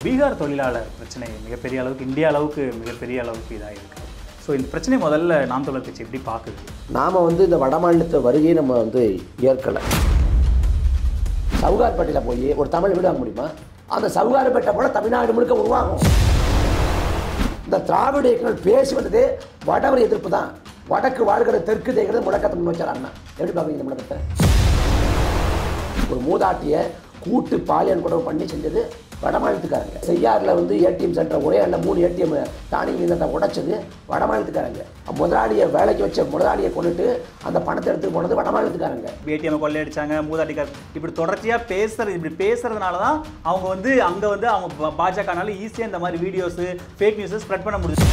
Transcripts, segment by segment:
பீகார் தொழிலாளர் பிரச்சனை மிகப்பெரிய அளவுக்கு இந்தியா அளவுக்கு மிகப்பெரிய அளவுக்கு இதாக இருக்குது ஸோ இந்த பிரச்சனை முதல்ல நாம் தமிழர் கட்சி எப்படி பார்க்குது நாம் வந்து இந்த வடமாநிலத்தை வருகையை நம்ம வந்து ஏற்கலை சவுகார்பேட்டையில் போய் ஒரு தமிழ் வீடு வாங்க முடியுமா அந்த சவுகார்பேட்டை போல தமிழ்நாடு முழுக்க உருவாகும் இந்த திராவிட இயக்கங்கள் பேசி வந்ததே வடவர் எதிர்ப்பு தான் வடக்கு வாழ்கிற தெற்கு தேய்கிறது முழக்கத்தை முன் வச்சார் அண்ணா எப்படி பார்க்குறீங்க இந்த முழக்கத்தை ஒரு மூதாட்டியை கூட்டு பாலியல் குடவு பண்ணி செஞ்சது வடமாநிலத்துக்காரங்க செய்யாறில் வந்து ஏடிஎம் சென்டர் ஒரே அல்ல மூணு ஏடிஎம் தானியம் இந்த உடைச்சது வடமாநிலத்துக்காரங்க முதலாளியை வேலைக்கு வச்ச முதலாளியை கொண்டுட்டு அந்த பணத்தை எடுத்து போனது வடமாநிலத்துக்காரங்க ஏடிஎம் கொள்ளையடிச்சாங்க மூதாட்டிக்கார் இப்படி தொடர்ச்சியாக பேசுறது இப்படி பேசுறதுனால தான் அவங்க வந்து அங்கே வந்து அவங்க பாஜகனால ஈஸியாக இந்த மாதிரி வீடியோஸு ஃபேக் நியூஸை ஸ்ப்ரெட் பண்ண முடியுது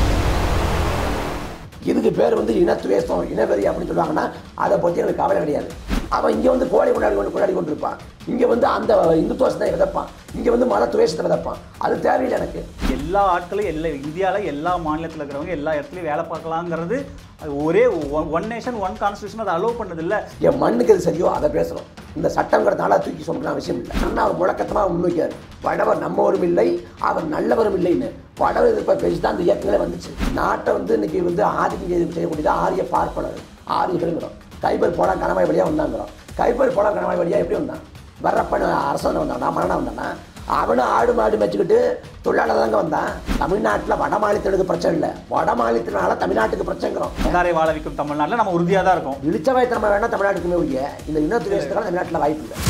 இதுக்கு பேர் வந்து இனத்துவேஷம் இனவெறி அப்படின்னு சொல்லுவாங்கன்னா அதை பற்றி எனக்கு கவலை கிடையாது அவன் இங்கே வந்து கோழி கொண்டாடி கொண்டு கொண்டாடி கொண்டு இருப்பான் இங்கே வந்து அந்த இந்துத்துவசத்தை விதைப்பான் இங்கே வந்து மத துவேஷத்தை விதைப்பான் அது தேவையில்லை எனக்கு எல்லா ஆட்களும் எல்லா இந்தியாவில் எல்லா மாநிலத்தில் இருக்கிறவங்க எல்லா இடத்துலையும் வேலை பார்க்கலாங்கிறது அது ஒரே ஒன் நேஷன் ஒன் கான்ஸ்டியூஷன் அதை அலோவ் பண்ணதில்லை என் மண்ணுக்கு எது சரியோ அதை பேசுகிறோம் இந்த சட்டங்கிறதுனால தூக்கி சொல்லணும் அவசியம் இல்லை அண்ணா அவர் முழக்கத்தமாக முன்வைக்கார் வடவர் நம்மவரும் இல்லை அவர் நல்லவரும் இல்லைன்னு வடவர் எதிர்ப்பை பேசி தான் இந்த இயக்கங்களே வந்துச்சு நாட்டை வந்து இன்னைக்கு வந்து ஆதிக்கம் செய்து செய்யக்கூடியது ஆரிய பார்ப்பனர் ஆரிய பெருங்கிறோம் கைபர் போலாம் கணவாய் வழியாக வந்தாங்கிறோம் கைபர் போலாம் கணவாய் வழியாக எப்படி வந்தான் வர்றப்பன அரசன் வந்தானா மரணம் வந்தானா அவனும் ஆடு மாடு வச்சுக்கிட்டு தொழிலாளர் தாங்க வந்தான் தமிழ்நாட்டில் வட மாநிலத்திற்கு பிரச்சனை இல்லை வட மாநிலத்தினால தமிழ்நாட்டுக்கு பிரச்சனைங்கிறோம் எல்லாரை வாழ வைக்கும் தமிழ்நாட்டில் நம்ம உறுதியாக தான் இருக்கோம் இழிச்ச வயத்தனமாக வேணால் தமிழ்நாட்டுக்குமே ஒழிய இந்த இன்னொரு தேசத்துக்கான தமிழ்நாட்டில் வாய்ப்பு இல்லை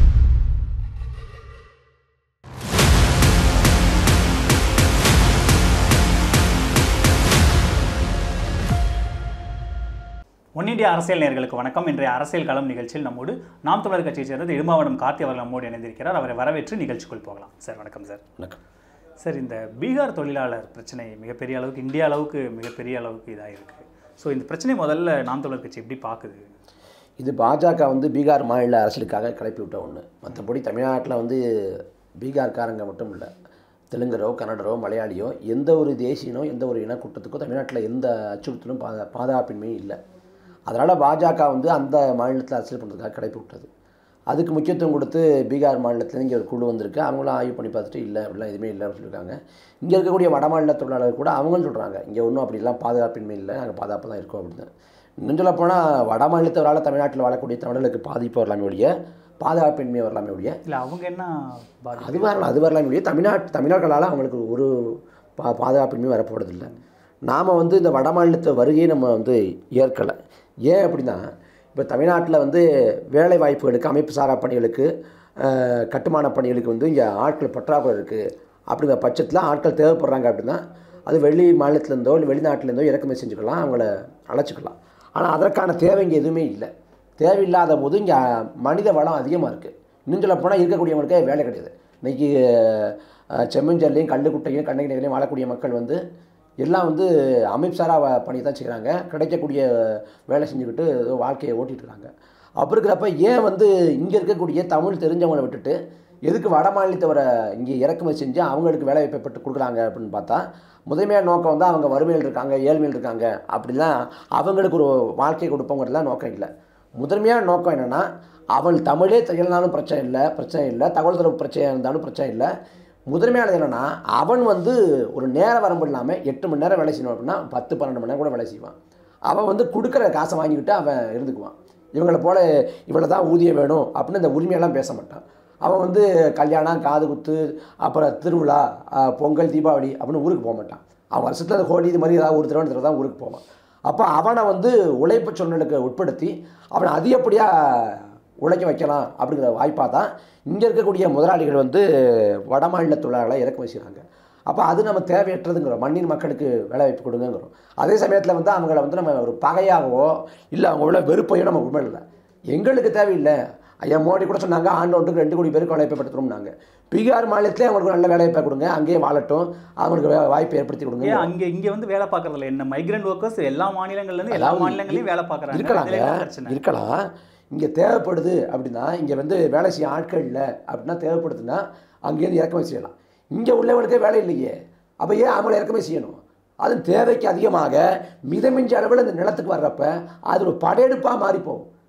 ஒன் இந்தியா அரசியல் நேர்களுக்கு வணக்கம் இன்றைய அரசியல் களம் நிகழ்ச்சியில் நம்மோடு நாம் தமிழர் கட்சியைச் சேர்ந்த இடுமாவனம் கார்த்தி அவர்கள் நம்மோடு இணைந்திருக்கிறார் அவரை வரவேற்று நிகழ்ச்சிக்குள் போகலாம் சார் வணக்கம் சார் வணக்கம் சார் இந்த பீகார் தொழிலாளர் பிரச்சனை மிகப்பெரிய அளவுக்கு இந்தியா அளவுக்கு மிகப்பெரிய அளவுக்கு இதாக இருக்குது ஸோ இந்த பிரச்சனை முதல்ல நாம் தமிழர் கட்சி எப்படி பார்க்குது இது பாஜக வந்து பீகார் மாநில அரசியலுக்காக கிளப்பி விட்ட ஒன்று மற்றபடி தமிழ்நாட்டில் வந்து பீகார்காரங்க மட்டும் இல்லை தெலுங்கரோ கன்னடரோ மலையாளியோ எந்த ஒரு தேசியனோ எந்த ஒரு இனக்கூட்டத்துக்கோ தமிழ்நாட்டில் எந்த அச்சுறுத்தலும் பாதா பாதுகாப்பின்மையும் இல்லை அதனால் பாஜக வந்து அந்த மாநிலத்தில் அரசியல் பண்ணுறதுக்காக கிளப்பி விட்டது அதுக்கு முக்கியத்துவம் கொடுத்து பீகார் மாநிலத்தில் இங்கே ஒரு குழு வந்திருக்கு அவங்களும் ஆய்வு பண்ணி பார்த்துட்டு இல்லை அப்படிலாம் எதுவுமே இல்லை அப்படின்னு சொல்லியிருக்காங்க இங்கே இருக்கக்கூடிய வட மாநில தொழிலாளர்கள் கூட அவங்களும் சொல்கிறாங்க இங்கே ஒன்றும் அப்படிலாம் பாதுகாப்பின்மை இல்லை நாங்கள் பாதுகாப்பு தான் இருக்கோம் அப்படின்னு இன்னும் சொல்ல போனால் வட மாநிலத்தவரால் தமிழ்நாட்டில் வாழக்கூடிய தமிழர்களுக்கு பாதிப்பு வரலாமே ஒழிய பாதுகாப்பின்மை வரலாமே ஒழிய இல்லை அவங்க என்ன பாதி அது வரலாம் அது வரலாமே ஒழிய தமிழ்நாட்டு தமிழர்களால் அவங்களுக்கு ஒரு பா பாதுகாப்பின்மை வரப்போறதில்லை நாம் வந்து இந்த வட மாநிலத்தை வருகையை நம்ம வந்து ஏற்கலை ஏன் அப்படின்னா இப்போ தமிழ்நாட்டில் வந்து வேலை வாய்ப்புகளுக்கு அமைப்பு சாரா பணிகளுக்கு அஹ், கட்டுமான பணிகளுக்கு வந்து இங்கே ஆட்கள் பற்றாக்குறை இருக்குது அப்படிங்கிற பட்சத்தில் ஆட்கள் தேவைப்படுறாங்க அப்படின்னா அது வெளி மாநிலத்திலேருந்தோ இல்லை வெளிநாட்டிலேருந்தோ இறக்குமதி செஞ்சுக்கலாம் அவங்கள அழைச்சிக்கலாம் ஆனால் அதற்கான தேவை இங்கே எதுவுமே இல்லை தேவையில்லாத போது இங்கே மனித வளம் அதிகமாக இருக்குது இன்னும் சொல்ல போனால் இருக்கக்கூடியவங்களுக்கு வேலை கிடையாது இன்றைக்கி செம்மஞ்சல்லையும் கல்லுக்குட்டையும் கண்ணகி நகரையும் வாழக்கூடிய மக்கள் வந்து எல்லாம் வந்து அமைப்சாரா வ- பணி தான் செய்கிறாங்க கிடைக்கக்கூடிய வேலை செஞ்சுக்கிட்டு ஏதோ வாழ்க்கையை ஓட்டிகிட்டு இருக்காங்க அப்படி இருக்கிறப்ப ஏன் வந்து இங்கே இருக்கக்கூடிய தமிழ் தெரிஞ்சவங்களை விட்டுட்டு எதுக்கு வட மாநிலத்தவரை இங்கே இறக்குமதி செஞ்சு அவங்களுக்கு வேலை வாய்ப்பை பெற்று கொடுக்குறாங்க அப்படின்னு பார்த்தா முதன்மையான நோக்கம் வந்து அவங்க வறுமையில் இருக்காங்க ஏழ்மையில் இருக்காங்க அப்படிலாம் அவங்களுக்கு ஒரு வாழ்க்கை கொடுப்போங்கிறதுலாம் நோக்கம் இல்லை முதன்மையான நோக்கம் என்னென்னா அவள் தமிழே தெரியலனாலும் பிரச்சனை இல்லை பிரச்சனை இல்லை தகவல் தொடர்பு பிரச்சனை இருந்தாலும் பிரச்சனை இல்லை முதன்மையானது என்னென்னா அவன் வந்து ஒரு நேர வரம்பு இல்லாமல் எட்டு மணி நேரம் வேலை செய்யணும் அப்படின்னா பத்து பன்னெண்டு மணி நேரம் கூட வேலை செய்வான் அவன் வந்து கொடுக்குற காசை வாங்கிக்கிட்டு அவன் இருந்துக்குவான் இவங்களை போல இவ்வளோ தான் ஊதியம் வேணும் அப்படின்னு இந்த உரிமையெல்லாம் பேச மாட்டான் அவன் வந்து கல்யாணம் காது குத்து அப்புறம் திருவிழா அஹ், பொங்கல் தீபாவளி அப்படின்னு ஊருக்கு போக மாட்டான் அவன் வருஷத்தில் ஹோலி இது மாதிரி ஏதாவது ஒரு திருவண்ணத்தில் தான் ஊருக்கு போவான் அப்போ அவனை வந்து உழைப்பு சூழ்நிலைக்கு உட்படுத்தி அவனை அதிகப்படியாக உழைக்க வைக்கலாம் அப்படிங்கிற வாய்ப்பாக தான் இங்கே இருக்கக்கூடிய முதலாளிகள் வந்து வட மாநில தொழிலாளர்களை இறக்குமதி செய்கிறாங்க அப்போ அது நம்ம தேவையற்றதுங்கிறோம் மண்ணின் மக்களுக்கு வேலை வாய்ப்பு கொடுங்கிறோம் அதே சமயத்தில் வந்து அவங்கள வந்து நம்ம ஒரு பகையாகவோ இல்லை அவங்க உள்ள வெறுப்பையோ நம்ம உண்மை இல்லை எங்களுக்கு தேவையில்லை ஐயா மோடி கூட சொன்னாங்க ஆண்டோட்டுக்கு ரெண்டு கோடி பேருக்கு வேலை வாய்ப்பு பீகார் மாநிலத்திலே அவங்களுக்கு நல்ல வேலை வாய்ப்பை கொடுங்க அங்கேயே வாழட்டும் அவங்களுக்கு வே- வாய்ப்பை ஏற்படுத்தி கொடுங்க ஏன் அங்கே இங்கே வந்து வேலை பார்க்கறதுல என்ன மைக்ரண்ட் ஒர்க்கர்ஸ் எல்லா மாநிலங்கள்லேருந்து எல்லா அதாவது மாநிலங்களையும் வேலை பார்க்குறாங்க இருக்கலாங்க இதுல என்ன பிரச்சனை இருக்கலாம் இங்கே தேவைப்படுது அப்படின்னா இங்கே வந்து வேலை செய்ய ஆட்கள் இல்லை அப்படின்னா தேவைப்படுதுன்னா அங்கேருந்து இறக்குமதி செய்யலாம் இங்கே உள்ளவனுக்கே வேலை இல்லையே அப்போ ஏன் அவங்கள இறக்குமதி செய்யணும் அது தேவைக்கு அதிகமாக மிதமிஞ்ச அளவில் இந்த நிலத்துக்கு வர்றப்ப அது ஒரு படையெடுப்பாக மாறிப்போகும்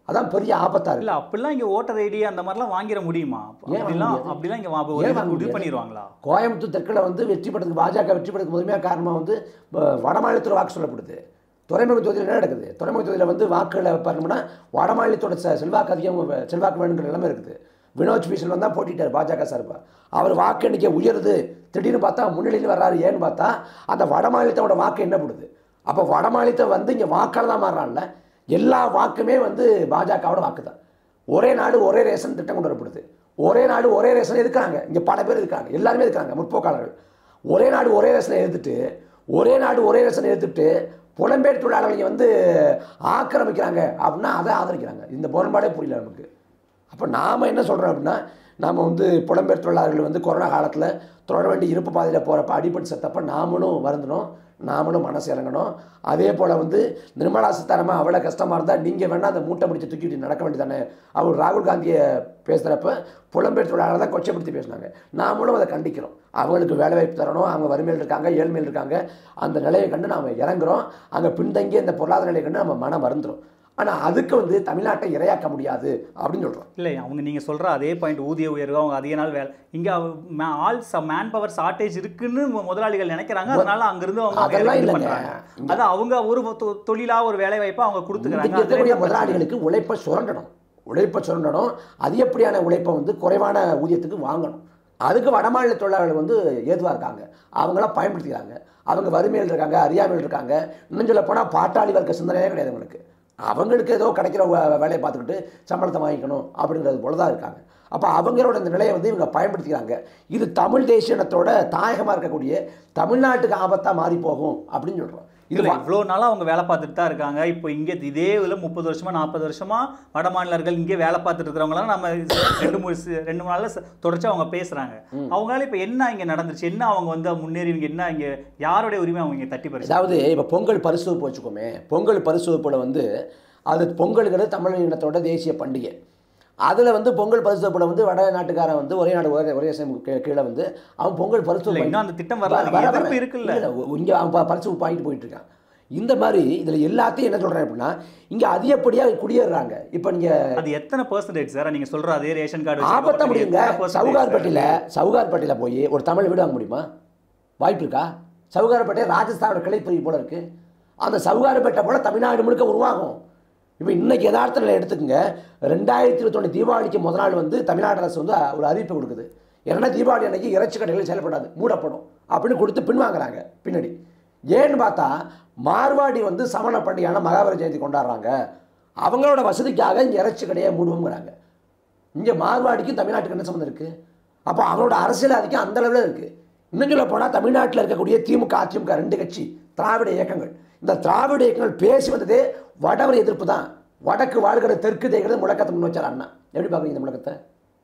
அதான் பெரிய ஆபத்தா இருக்கு இல்ல அப்படிலாம் இங்க ஓட்டர் ஐடி அந்த மாதிரிலாம் வாங்கிட முடியுமா ஏன் வாங்க அப்படிலாம் முடியாது? அப்படிலாம் இங்க வா- ஏன் ஒரு வாங்க முடிவு முடியாது? பண்ணிடுவாங்களா கோயம்புத்தூர் தெற்கில் வந்து வெற்றி பெறதுக்கு பாஜக வெற்றி பெறதுக்கு முதன்மையாக காரணமாக வந்து வ- வடமாநிலத்தோட வாக்கு சொல்லப்படுது துறைமுக தொகுதியில் என்ன நடக்குது துறைமுக தொகுதியில் வந்து வாக்குகளை பார்த்தோம்னா வடமாநிலத்தோட செ- செல்வாக்கு அதிகம் வ- செல்வாக்கு வேணுங்கிற நிலைமை இருக்குது வினோத் பி செல்வன் தான் போட்டிட்டார் பாஜக சார்பா அவர் வாக்கு எண்ணிக்கை உயருது திடீர்னு பார்த்தா முன்னிலையில் வர்றாரு ஏன்னு பார்த்தா அந்த வடமாநிலத்தோட வாக்கு என்ன பண்ணுது அப்போ வடமாநிலத்தை வந்து இங்கே வாக்காளர் தான் மாறுறான்ல எல்லா வாக்குமே வந்து பாஜகவோட வாக்கு தான் ஒரே நாடு ஒரே ரேஷன் திட்டம் கொண்டு வரப்படுது ஒரே நாடு ஒரே ரேஷன் எதுக்குறாங்க இங்கே பல பேர் இருக்காங்க எல்லாருமே இருக்காங்க முற்போக்காளர்கள் ஒரே நாடு ஒரே ரேஷனை எடுத்துட்டு ஒரே நாடு ஒரே ரேஷனை எடுத்துட்டு புலம்பெயர் தொழிலாளர்கள் வந்து ஆக்கிரமிக்கிறாங்க அப்படின்னா அதை ஆதரிக்கிறாங்க இந்த முரண்பாடே புரியல நமக்கு அப்போ நாம் என்ன சொல்கிறோம் அப்படின்னா நாம் வந்து புலம்பெயர் தொழிலாளர்கள் வந்து கொரோனா காலத்தில் தொடர வேண்டிய இருப்பு பாதையில் போகிறப்ப அடிபட்டு செத்தப்ப நாமளும் வருந்தணும் நாமளும் மனசு இறங்கணும் அதே போல் வந்து நிர்மலா சீதாராமன் அவ்வளோ கஷ்டமாக இருந்தால் நீங்கள் வேணால் அந்த மூட்டை முடிச்சு தூக்கிட்டு நடக்க வேண்டியதானே அவர் ராகுல் காந்தியை பேசுகிறப்ப புலம்பெயர் தொழிலாளர் தான் கொச்சப்படுத்தி பேசினாங்க நாமளும் அதை கண்டிக்கிறோம் அவங்களுக்கு வேலை வாய்ப்பு தரணும் அவங்க வறுமையில் இருக்காங்க ஏழ்மையில் இருக்காங்க அந்த நிலையை கண்டு நாம் இறங்குறோம் அங்கே பின்தங்கிய இந்த பொருளாதார நிலையை கண்டு நம்ம மனம் வருந்துரும் ஆனால் அதுக்கு வந்து தமிழ்நாட்டை இரையாக்க முடியாது அப்படின்னு சொல்கிறோம் இல்லை அவங்க நீங்க சொல்ற அதே பாயிண்ட் ஊதிய உயர்வு அவங்க அதிக நாள் வேலை இங்க ஆல் மேன் பவர் ஷார்ட்டேஜ் இருக்குன்னு மு- முதலாளிகள் நினைக்கிறாங்க அதனால அங்கிருந்து அவங்க அதெல்லாம் இது இல்லைங்க. பண்றாங்க. அது அவங்க ஒரு தொ- தொழிலா ஒரு வேலை வாய்ப்பை அவங்க இன்றைக்கு கொடுத்துக்கிறாங்க இருக்கக்கூடிய அதுல என்ன பிரச்சனை? முதலாளிகளுக்கு உழைப்பை சுரண்டணும் உழைப்பை சுரண்டணும் அதிகப்படியான உழைப்பை வந்து குறைவான ஊதியத்துக்கு வாங்கணும் அதுக்கு வடமாநில தொழிலாளர்கள் வந்து ஏதுவாக இருக்காங்க அவங்களாம் பயன்படுத்திக்கிறாங்க அவங்க வறுமையில் இருக்காங்க அறியாமையில் இருக்காங்க இன்னும் சொல்ல போனால் பாட்டாளி வர்க்க சிந்தனையே கிடையாது அவங்களுக்கு அவங்களுக்கு ஏதோ கிடைக்கிற வே- வேலையை பார்த்துக்கிட்டு சம்பளத்தை வாங்கிக்கணும் அப்படிங்கிறது போல தான் இருக்காங்க அப்போ அவங்களோட இந்த நிலையை வந்து இவங்க பயன்படுத்திக்கிறாங்க இது தமிழ் தேசியனத்தோட தாயகமாக இருக்கக்கூடிய தமிழ்நாட்டுக்கு ஆபத்தாக மாறி போகும் அப்படின்னு சொல்கிறோம் இது இல்ல இவ்வளோ நாளா அவங்க வேலை பார்த்துட்டு தான் இருக்காங்க இப்போ இங்க இதே இதில் முப்பது வருஷமா நாற்பது வருஷமா வட மாநிலர்கள் இங்கே வேலை பார்த்துட்டு இருக்கிறவங்களாம் நம்ம ரெண்டு மூணு சி- ரெண்டு மூணு நாள்ல ச- தொடர்ச்சியா அவங்க பேசுறாங்க அவங்களால இப்போ என்ன இங்க நடந்துச்சு என்ன அவங்க வந்து முன்னேறி இங்க என்ன இங்க யாருடைய உரிமை அவங்க இங்க தட்டி பறிச்சு அதாவது இப்போ பொங்கல் பரிசுவப்பு வச்சுக்கோமே பொங்கல் பரிசுவப்பில் வந்து அது பொங்கலுங்கிறது தமிழ் இனத்தோட தேசிய பண்டிகை அதில் வந்து பொங்கல் பரிசுவப்பில் வந்து வட நாட்டுக்காரன் வந்து ஒரே நாடு ஒரே ஒரே சேம் கீ- கீழே வந்து அவன் பொங்கல் பரிசு இல்ல இன்னும் அந்த திட்டம் வரல அதுக்கு எதிர்ப்பு இருக்குல்ல இங்கே அவன் ப- பரிசு வாங்கிட்டு போயிட்டு இருக்கான் இந்த மாதிரி இதில் எல்லாத்தையும் என்ன சொல்கிறேன் அப்படின்னா இங்கே அதிகப்படியாக குடியேறுறாங்க இப்போ நீங்கள் அது எத்தனை பர்சன்டேஜ் சார் நீங்க சொல்ற அதே ரேஷன் கார்டு ஆபத்த முடியுங்க சவுகார்பேட்டையில் சவுகார்பேட்டையில் போய் ஒரு தமிழ் வீடு வாங்க முடியுமா வாய்ப்பு இருக்கா சவுகார்பேட்டை ராஜஸ்தானோட கிளைப்பிரிவு போல இருக்கு அந்த சவுகார்பேட்டை போல தமிழ்நாடு முழுக்க உருவாகும் இப்போ இன்னைக்கு யதார்த்த நிலை எடுத்துக்கங்க ரெண்டாயிரத்தி இருபத்தொன்று தீபாவளிக்கு முதல் நாள் வந்து தமிழ்நாடு அரசு வந்து ஒரு அறிவிப்பு கொடுக்குது ஏன்னா தீபாவளி அன்னைக்கு இறைச்சி கடைகள் செயல்படாது மூடப்படும் அப்படின்னு கொடுத்து பின்வாங்குறாங்க பின்னாடி ஏன்னு பார்த்தா மார்வாடி வந்து சமண பண்டிகையான மகாவீர ஜெயந்தி கொண்டாடுறாங்க அவங்களோட வசதிக்காக இங்கே இறைச்சி கடையை மூடுவோங்கிறாங்க இங்கே மார்வாடிக்கும் தமிழ்நாட்டுக்கு என்ன சம்மந்தம் இருக்குது அப்போ அவங்களோட அரசியல் ஆதிக்கம் அந்த அளவில் இருக்குது இன்னும் சொல்ல போனால் தமிழ்நாட்டில் இருக்கக்கூடிய திமுக அதிமுக ரெண்டு கட்சி திராவிட இயக்கங்கள் இந்த திராவிட இயக்கங்கள் பேசி வந்ததே வடவர் எதிர்ப்பு தான் வடக்கு வாழ்கிற தெற்கு தேய்கிறது முழக்கத்தை முன் வச்சார் அண்ணா எப்படி பார்க்குறீங்க இந்த முழக்கத்தை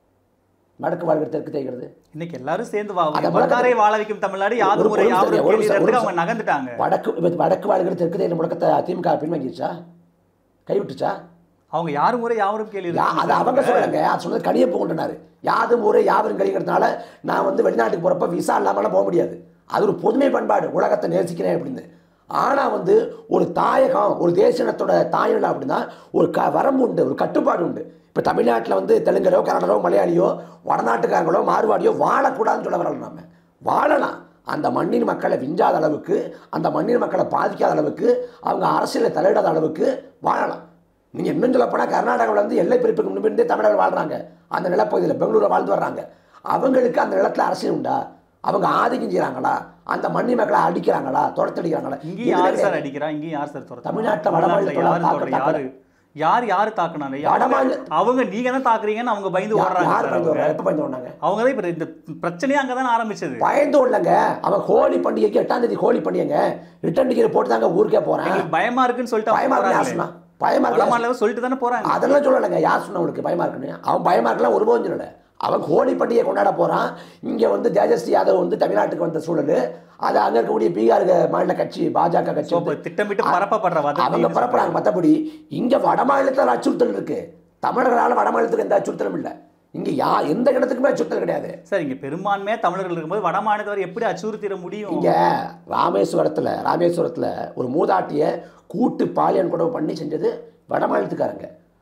வடக்கு வாழ்கிற தெற்கு தேய்கிறது இன்னைக்கு எல்லாரும் சேர்ந்து வா அத வந்தாரை வாழ வைக்கும் தமிழ்நாடு யாது ஒரு முறை நிமிஷம் யாவரும் இருங்க, ஒரு கேள்வி நிமிஷம், ஒரு இடத்துக்கு அவங்க நிமிஷம். நகர்ந்துட்டாங்க வடக்கு இப்ப வடக்கு வாழ்கிற தெற்கு தேய்கிற முழக்கத்தை திமுக பின்வாங்கிடுச்சா கைவிட்டுச்சா அவங்க யாரு முறை யாவரும் கேள்வி யா- அது அவங்க சொல்லலைங்க அது சொன்னது கனியப்பு கொண்டுனாரு யாதும் ஊரே யாவரும் கழிக்கிறதுனால நான் வந்து வெளிநாட்டுக்கு போகிறப்ப விசா இல்லாமலாம் போக முடியாது அது ஒரு பொதுமை பண்பாடு உலகத்தை நேசிக்கிறேன் அப்படின்னு ஆனால் வந்து ஒரு தாயகம் ஒரு தேசியனத்தோட தாயகம் அப்படின்னா ஒரு க வரம்பு உண்டு ஒரு கட்டுப்பாடு உண்டு இப்போ தமிழ்நாட்டில் வந்து தெலுங்கரோ கன்னடரோ மலையாளியோ வடநாட்டுக்காரங்களோ மார்வாடியோ வாழக்கூடாதுன்னு சொல்ல வரல நாம வாழலாம் அந்த மண்ணின் மக்களை விஞ்சாத அளவுக்கு அந்த மண்ணின் மக்களை பாதிக்காத அளவுக்கு அவங்க அரசியலில் தலையிடாத அளவுக்கு வாழலாம் நீங்கள் இன்னும் சொல்ல போனால் கர்நாடகாவில் வந்து எல்லை பிரிப்புக்கு முன்பிருந்தே தமிழர்கள் வாழ்கிறாங்க அந்த நிலப்பகுதியில் பெங்களூரில் வாழ்ந்து வர்றாங்க அவங்களுக்கு அந்த நிலத்தில் அரசியல் உண்டா அவங்க ஆதிக்கம் செய்கிறாங்களா அந்த மண்ணி மக்களை அடிக்கிறாங்களா துரத்தடிக்கிறாங்களா இங்கேயும் எதுவுமே யார் சார் கிடையாது. அடிக்கிறா இங்கேயும் யார் சார் துரத்துறா? தமிழ்நாட்டுல வடமாநிலத்தோட யாரு தாக்க- துரத்துறா? யாரு யார் யாரு தாக்குனாங்க யாரு- வடமாநில- அவங்க நீங்க தான் தாக்குறீங்கன்னு அவங்க பயந்து யா- ஓடுறாங்க யார் சார் பயந்து அவங்க. வர்றாங்க எப்போ பயந்து வந்தாங்க அவங்க தான் இப்ப இந்த பிரச்சனையே அங்கதான் ஆரம்பிச்சது பயந்து இல்லைங்க அவன் ஹோலி பண்டிகைக்கு எட்டாம் தேதி ஹோலி பண்டிகைங்க ரிட்டர்ன் டிக்கெட் போட்டு தாங்க ஊருக்கே போகிறேன் எங்களுக்கு பயமா இருக்குன்னு சொல்லிட்டு அவங்க பயமா இருக்கு யார் போறாங்களே. சொன்னா பயமா இருக்கு யார் வடமாநிலம் சொல்லிட்டு தானே போறாங்க அதெல்லாம் சொல்லலைங்க யார் சொன்ன அவனுக்கு பயமா இருக்குன்னு அவன் பயமா இருக்கலாம் ஒருபோதும் சொல்லலை அவன் ஹோலி பண்டிகை கொண்டாட போறான் இங்க வந்து தேஜஸ்ரீ யாதவ் வந்து தமிழ்நாட்டுக்கு வந்த சூழல் அது அங்க இருக்கக்கூடிய பீகார் மாநில கட்சி பாஜக கட்சி So, இப்ப வந்து திட்டமிட்டு பரப்பப்படுற வதந்தி அவங்க இது பரப்புறாங்க மற்றபடி இங்க வட மாநிலத்தில் அச்சுறுத்தல் இருக்கு தமிழர்களால் வட மாநிலத்துக்கு எந்த அச்சுறுத்தலும் இல்லை இங்க யா எந்த இடத்துக்குமே அச்சுறுத்தல் கிடையாது சார் இங்க பெரும்பான்மையா தமிழர்கள் இருக்கும்போது வட மாநிலத்தவர் எப்படி அச்சுறுத்திட முடியும் இங்க ராமேஸ்வரத்துல ராமேஸ்வரத்துல ஒரு மூதாட்டிய கூட்டு பாலியல் கொடவு பண்ணி செஞ்சது வட மாநிலத்துக்காரங்க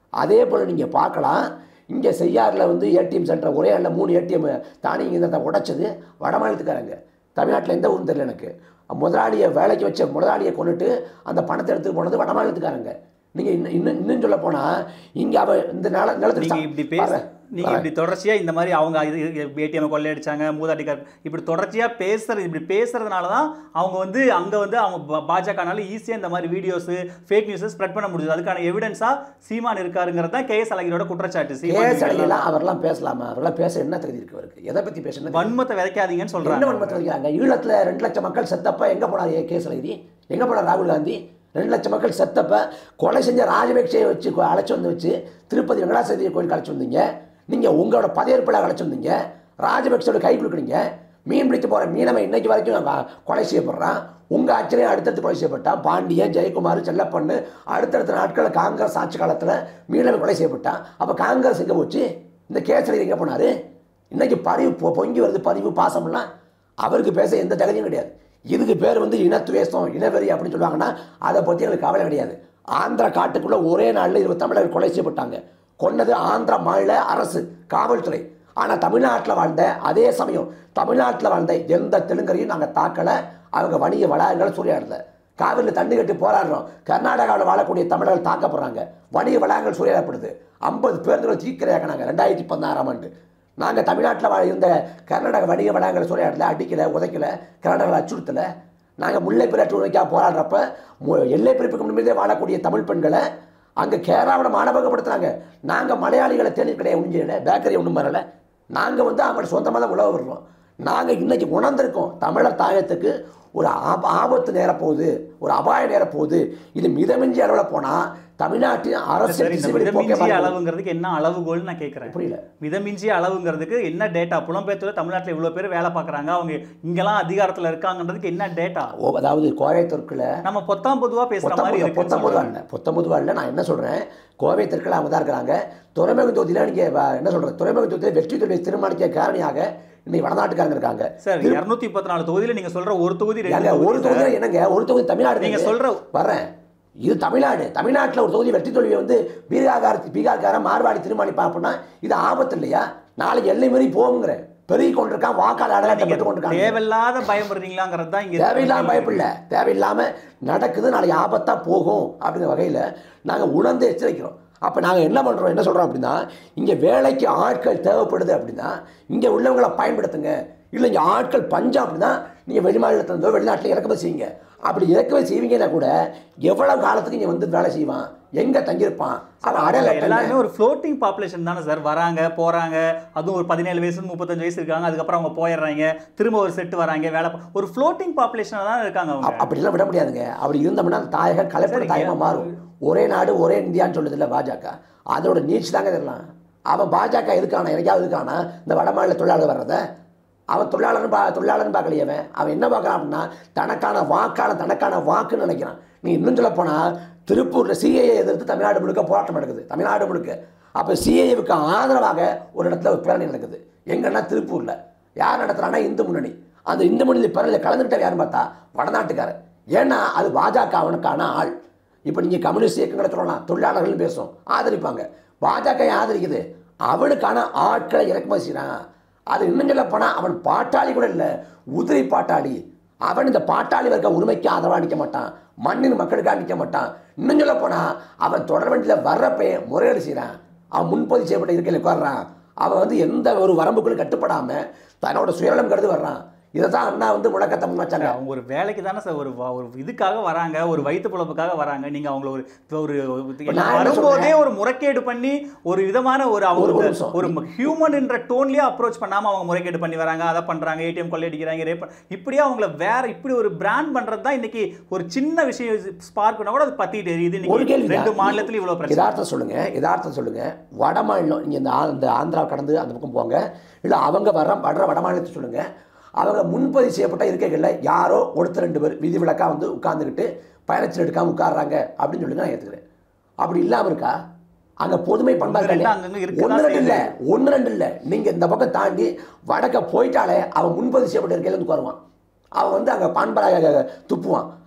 அதே போல் நீங்கள் பார்க்கலாம் இங்கே செய்யாறில் வந்து ஏடிஎம் சென்டர் ஒரே ஆளில் மூணு ஏடிஎம் தானே இந்த உடைச்சது வட மாநிலத்துக்காரங்க தமிழ்நாட்டில் எந்த ஊரும் தெரியல எனக்கு முதலாளியை வேலைக்கு வச்ச முதலாளியை கொண்டுட்டு அந்த பணத்தை எடுத்து போனது வட மாநிலத்துக்காரங்க நீங்கள் இன்னும் இன்னும் இன்னும் சொல்ல போனால் இங்கே அவ இந்த நில நிலத்துக்கு நீங்க சா- இப்படி பேச பாரு, நீங்க இப்படி தொடர்ச்சியா இந்த மாதிரி அவங்க ஏடிஎம் கொள்ளையடிச்சாங்க மூதாட்டிக்கார் இப்படி தொடர்ச்சியா பேசுறது இப்படி பேசுறதுனால தான் அவங்க வந்து அங்க வந்து அவங்க பா- பாஜகனால ஈஸியா இந்த மாதிரி வீடியோஸ் ஃபேக் நியூஸ் ஸ்ப்ரெட் பண்ண முடியுது அதுக்கான எவிடன்ஸா சீமான் இருக்காருங்கிறது தான் கே எஸ் அழகிரோட குற்றச்சாட்டு சீமான் கேஸ் மீது அடிக்கலாம் அவரெல்லாம் பேசலாமா அவரெல்லாம் பேச என்ன தகுதி இருக்கு அவருக்கு எதை பற்றி பேசணும் வன்மத்தை விதைக்காதீங்கன்னு என்ன சொல்றாங்க வன்மத்தில் வைக்கிறாங்க ஈழத்தில் ரெண்டு லட்சம் மக்கள் செத்தப்ப எங்கே போனார் ஏ கேஸ் அழகிரி எங்கே போனார் ராகுல் காந்தி ரெண்டு லட்சம் மக்கள் செத்தப்ப கொலை செஞ்ச ராஜபக்சேயை வச்சு கொ- அழைச்சு வந்து வச்சு திருப்பதி வெங்கடாசதி கோயிலுக்கு அழைச்சு வந்தீங்க நீங்கள் உங்களோட பதவியேற்பில் அழைச்சு வந்தீங்க ராஜபக்சோட கை கொடுக்குறீங்க மீன் பிடிக்க போகிற மீனவன் இன்னைக்கு வரைக்கும் வ- கொலை செய்யப்படுறான் உங்கள் ஆட்சியிலே அடுத்தடுத்து கொலை செய்யப்பட்டான் பாண்டியன் ஜெயக்குமார் செல்லப்பண்ணு அடுத்தடுத்த நாட்களில் காங்கிரஸ் ஆட்சி காலத்தில் மீனவன் கொலை செய்யப்பட்டான் அப்போ காங்கிரஸ் எங்கே போச்சு இந்த கேசரி எங்கே போனார் இன்னைக்கு பரிவு பொ- பொங்கி வருது பரிவு பாசம்லாம் அவருக்கு பேச எந்த தகுதியும் கிடையாது இதுக்கு பேர் வந்து இனத்துவேஷம் இனவெறி அப்படின்னு சொல்லுவாங்கன்னா அதை பற்றி எங்களுக்கு கவலை கிடையாது ஆந்திரா காட்டுக்குள்ளே ஒரே நாளில் இருபது தமிழர்கள் கொலை செய்யப்பட்டாங்க கொன்னது ஆந்திரா மாநில அரசு காவல்துறை ஆனால் தமிழ்நாட்டில் வாழ்ந்த அதே சமயம் தமிழ்நாட்டில் வாழ்ந்த எந்த தெலுங்கரையும் நாங்கள் தாக்கலை அவங்க வணிக வளாகங்களை சூறையாடல காவிரியில் தண்ணி கட்டி போராடுறோம் கர்நாடகாவில் வாழக்கூடிய தமிழர்கள் தாக்கப்படுறாங்க வணிக வளாகங்கள் சூறையாடப்படுது ஐம்பது பேருந்துகளை தீக்கிரையாக்கினாங்க ரெண்டாயிரத்தி பதினாறாம் ஆண்டு நாங்கள் தமிழ்நாட்டில் வா- இருந்த கர்நாடக வணிக வளாகங்களை சூறையாடல அடிக்கலை உதைக்கல கர்நாடகாவில் அச்சுறுத்தலை நாங்கள் முல்லை பிறட்டு உரைக்காக போராடுறப்ப மு- எல்லை பிறப்புக்கு முன்பே வாழக்கூடிய தமிழ் பெண்களை அங்கே கேரளாவோட மானபகப்படுத்துனாங்க நாங்கள் மலையாளிகளை தேநீர் கடையை ஒழிஞ்சல பேக்கரி ஒன்றும் வரல நாங்கள் வந்து அவங்களோட சொந்தமாக தான் உழவு விடுறோம் நாங்கள் இன்னைக்கு உணர்ந்திருக்கோம் தமிழர் தாயத்துக்கு ஒரு ஆப ஆபத்து நேரப்போகுது ஒரு அபாயம் நேரப்போகுது இது மிதமிஞ்சி அளவில் போனால் தமிழ்நாட்டின் சரி அரசியல் இந்த திசைவழி போக்கே மிதமிஞ்சிய மாறும். அளவுங்கிறதுக்கு என்ன அளவுகோல்னு நான் கேட்குறேன் புரியல மிதமிஞ்சிய அளவுங்கிறதுக்கு என்ன டேட்டா புலம்பெயர்த்துல தமிழ்நாட்டுல இவ்வளவு பேர் வேலை பார்க்கறாங்க அவங்க இங்கெல்லாம் அதிகாரத்துல இருக்காங்கன்றதுக்கு என்ன டேட்டா ஓ அதாவது கோவை தெற்குல நம்ம பொத்தாம் பொதுவா பேசுற மாதிரி பொத்தம்பது பொத்தம்பதுவா இருக்கு இல்லை பொத்தம்பதுவா இல்லை நான் என்ன சொல்கிறேன் கோவை தெற்கில் அவங்க தான் இருக்கிறாங்க துறைமுக தொகுதியில் நீங்கள் என்ன சொல்கிறது துறைமுக தொகுதியில் வெற்றி தொழிலை தீர்மானிக்க காரணியாக இன்னைக்கு வடநாட்டுக்காரங்க இருக்காங்க சார் இருநூத்தி முப்பத்தி நாலு தொகுதியில நீங்க சொல்ற ஒரு தொகுதி ரெண்டு ஏங்க, ஒரு தொகுதி தொகுதியில் என்னங்க ஒரு தொகுதி தமிழ்நாடு நீங்க தாங்க. சொல்ற வர்றேன் இது தமிழ்நாடு தமிழ்நாட்டில் ஒரு தொகுதி வெற்றி தோல்வியை வந்து பீகார் பீகார்காரன் மார்வாடி தீர்மானிப்பா அப்படின்னா இது ஆபத்து இல்லையா நாளைக்கு எல்லை மீறி போகுங்கிற பெருகி கொண்டிருக்கான் வாக்காளர் அடையாளத்தை நீங்க பெற்று கொண்டிருக்காங்க தேவையில்லாத பயப்படுறீங்களாங்கிறது தான் இங்க தேவையில்லாம பயப்படல தேவையில்லாம நடக்குது நாளைக்கு ஆபத்தா போகும் அப்படிங்கிற வகையில் நாங்கள் உணர்ந்து எச்சரிக்கிறோம் அப்போ நாங்கள் என்ன பண்ணுறோம் என்ன சொல்கிறோம் அப்படின்னா இங்கே வேலைக்கு ஆட்கள் தேவைப்படுது அப்படின்னா இங்கே உள்ளவங்களை பயன்படுத்துங்க இல்லை இங்கே ஆட்கள் பஞ்சம் அப்படின்னா நீங்கள் வெளிமாநிலத்திலிருந்தோ வெளிநாட்டில் இறக்குமதி செய்யுங்க அப்படி இறக்குமதி செய்வீங்கன்னா கூட எவ்வளவு காலத்துக்கு இங்கே வந்து வேலை செய்வான் எங்கே தங்கியிருப்பான் அவன் அடையாள அட்டை என்ன? எல்லாருமே ஒரு ஃப்ளோட்டிங் பாப்புலேஷன் தானே சார் வராங்க போறாங்க அதுவும் ஒரு பதினேழு வயசு முப்பத்தஞ்சு வயசு இருக்காங்க அதுக்கப்புறம் அவங்க போயிடுறாங்க திரும்ப ஒரு செட்டு வராங்க வேலை பா- ஒரு ஃப்ளோட்டிங் பாப்புலேஷனாக தான் இருக்காங்க அவங்க அப்- அப்படிலாம் விட முடியாதுங்க அப்படி இருந்தோம்னா அந்த தாயகம் கலப்பட சரிங்க. தாயமாக மாறும் ஒரே நாடு ஒரே இந்தியான்னு சொல்லுதில்ல பாஜக அதோட நீட்சி தாங்க இதெல்லாம் அவன் பாஜக எதுக்கான எனக்காவது இருக்கானா இந்த வட மாநில தொழிலாளர் வர்றத அவன் தொழிலாளர்னு பா தொழிலாளர்னு பார்க்கலையே அவன் அவன் என்ன பார்க்குறான் அப்படின்னா தனக்கான வாக்கான தனக்கான வாக்குன்னு நினைக்கிறான் நீ இன்னும் சொல்ல போனால் திருப்பூரில் சிஏஏ எதிர்த்து தமிழ்நாடு முழுக்க போராட்டம் நடக்குது தமிழ்நாடு முழுக்க அப்போ சிஏஏவுக்கு ஆதரவாக ஒரு இடத்துல ஒரு பேரணி நடக்குது எங்கன்னா திருப்பூரில் யார் நடத்துகிறான்னா இந்து முன்னணி அந்த இந்து முன்னணி பேரணியில் கலந்துக்கிட்ட யாருன்னு பார்த்தா வடநாட்டுக்காரர் ஏன்னா அது பாஜக அவனுக்கான ஆள் இப்போ நீங்கள் கம்யூனிஸ்ட் இயக்கங்களை சொல்லலாம் தொழிலாளர்கள்னு பேசும் ஆதரிப்பாங்க பாஜக ஏன் ஆதரிக்குது அவனுக்கான ஆட்களை இறக்குமதி செய்கிறான் அது இன்னும் சொல்ல போனால் அவன் பாட்டாளி கூட இல்லை உதிரி பாட்டாளி அவன் இந்த பாட்டாளி வர்க்க உரிமைக்கு ஆதரவாக நிற்க மாட்டான் மண்ணின் மக்களுக்காக நிற்க மாட்டான் இன்னும் சொல்ல போனால் அவன் தொடர் வண்டியில் வர்றப்பே முறையீடு செய்கிறான் அவன் முன்பதிவு செய்யப்பட்ட இருக்கையில் உட்கார்றான் அவன் வந்து எந்த ஒரு வரம்புக்குள்ளும் கட்டுப்படாமல் தன்னோட சுயநலம் கருது வர்றான் இதை தான் அண்ணா வந்து முழக்கத்தை முன் வச்சாங்க அவங்க ஒரு வேலைக்கு தானே சார் ஒரு வ- ஒரு இதுக்காக வராங்க ஒரு வயிற்று பொழப்புக்காக வராங்க நீங்க அவங்கள ஒரு ஒரு நான் என்ன வரும்போதே ஒரு முறைகேடு பண்ணி ஒரு விதமான ஒரு ஒரு அவங்க நிமிஷம். ஒரு ஹியூமன் என்ற டோன்லயே அப்ரோச் பண்ணாம அவங்க முறைகேடு பண்ணி வராங்க அதை பண்றாங்க ஏடிஎம் கொள்ளையடிக்கிறாங்க ரேப் இப்படியே அவங்கள வேற இப்படி ஒரு பிராண்ட் பண்றது தான் இன்னைக்கு ஒரு சின்ன விஷயம் ஸ்பார்க் பண்ணா கூட அது பத்திட்டு எரியுது ஒரு இன்னைக்கு கேள்வி ரெண்டு மாநிலத்துல இவ்வளவு பிரச்சனை யதார்த்தம் சொல்லுங்க யதார்த்தம் சொல்லுங்க வட மாநிலம் நீங்கள் இந்த ஆ- இந்த ஆந்திரா கடந்து அந்த பக்கம் போங்க இல்லை அவங்க வர்ற வர்ற வட மாநிலத்தை சொல்லுங்க அவங்க முன்பதிவு செய்யப்பட்ட இருக்கைகளில் யாரோ ஒருத்தர் ரெண்டு பேர் விதி விலக்காக வந்து உட்கார்ந்துக்கிட்டு பயணச்சீட்டு எடுக்காமல் உட்கார்றாங்க அப்படின்னு சொல்லி நான் ஏற்றுக்கிறேன் அப்படி இல்லாமல் இருக்கா அங்கே பொதுமை பண்பாடு ஒன்று ரெண்டு இல்லையா? அங்கங்க இருக்குதான் ஒன்று ரெண்டு செய்யுது. இல்லை ஒன்று ரெண்டு இல்லை நீங்கள் இந்த பக்கம் தாண்டி வடக்க போயிட்டாலே அவன் முன்பதிவு செய்யப்பட்ட இருக்கையில வந்து உட்காருவான் அவன் வந்து அங்கே பான்பராக துப்புவான்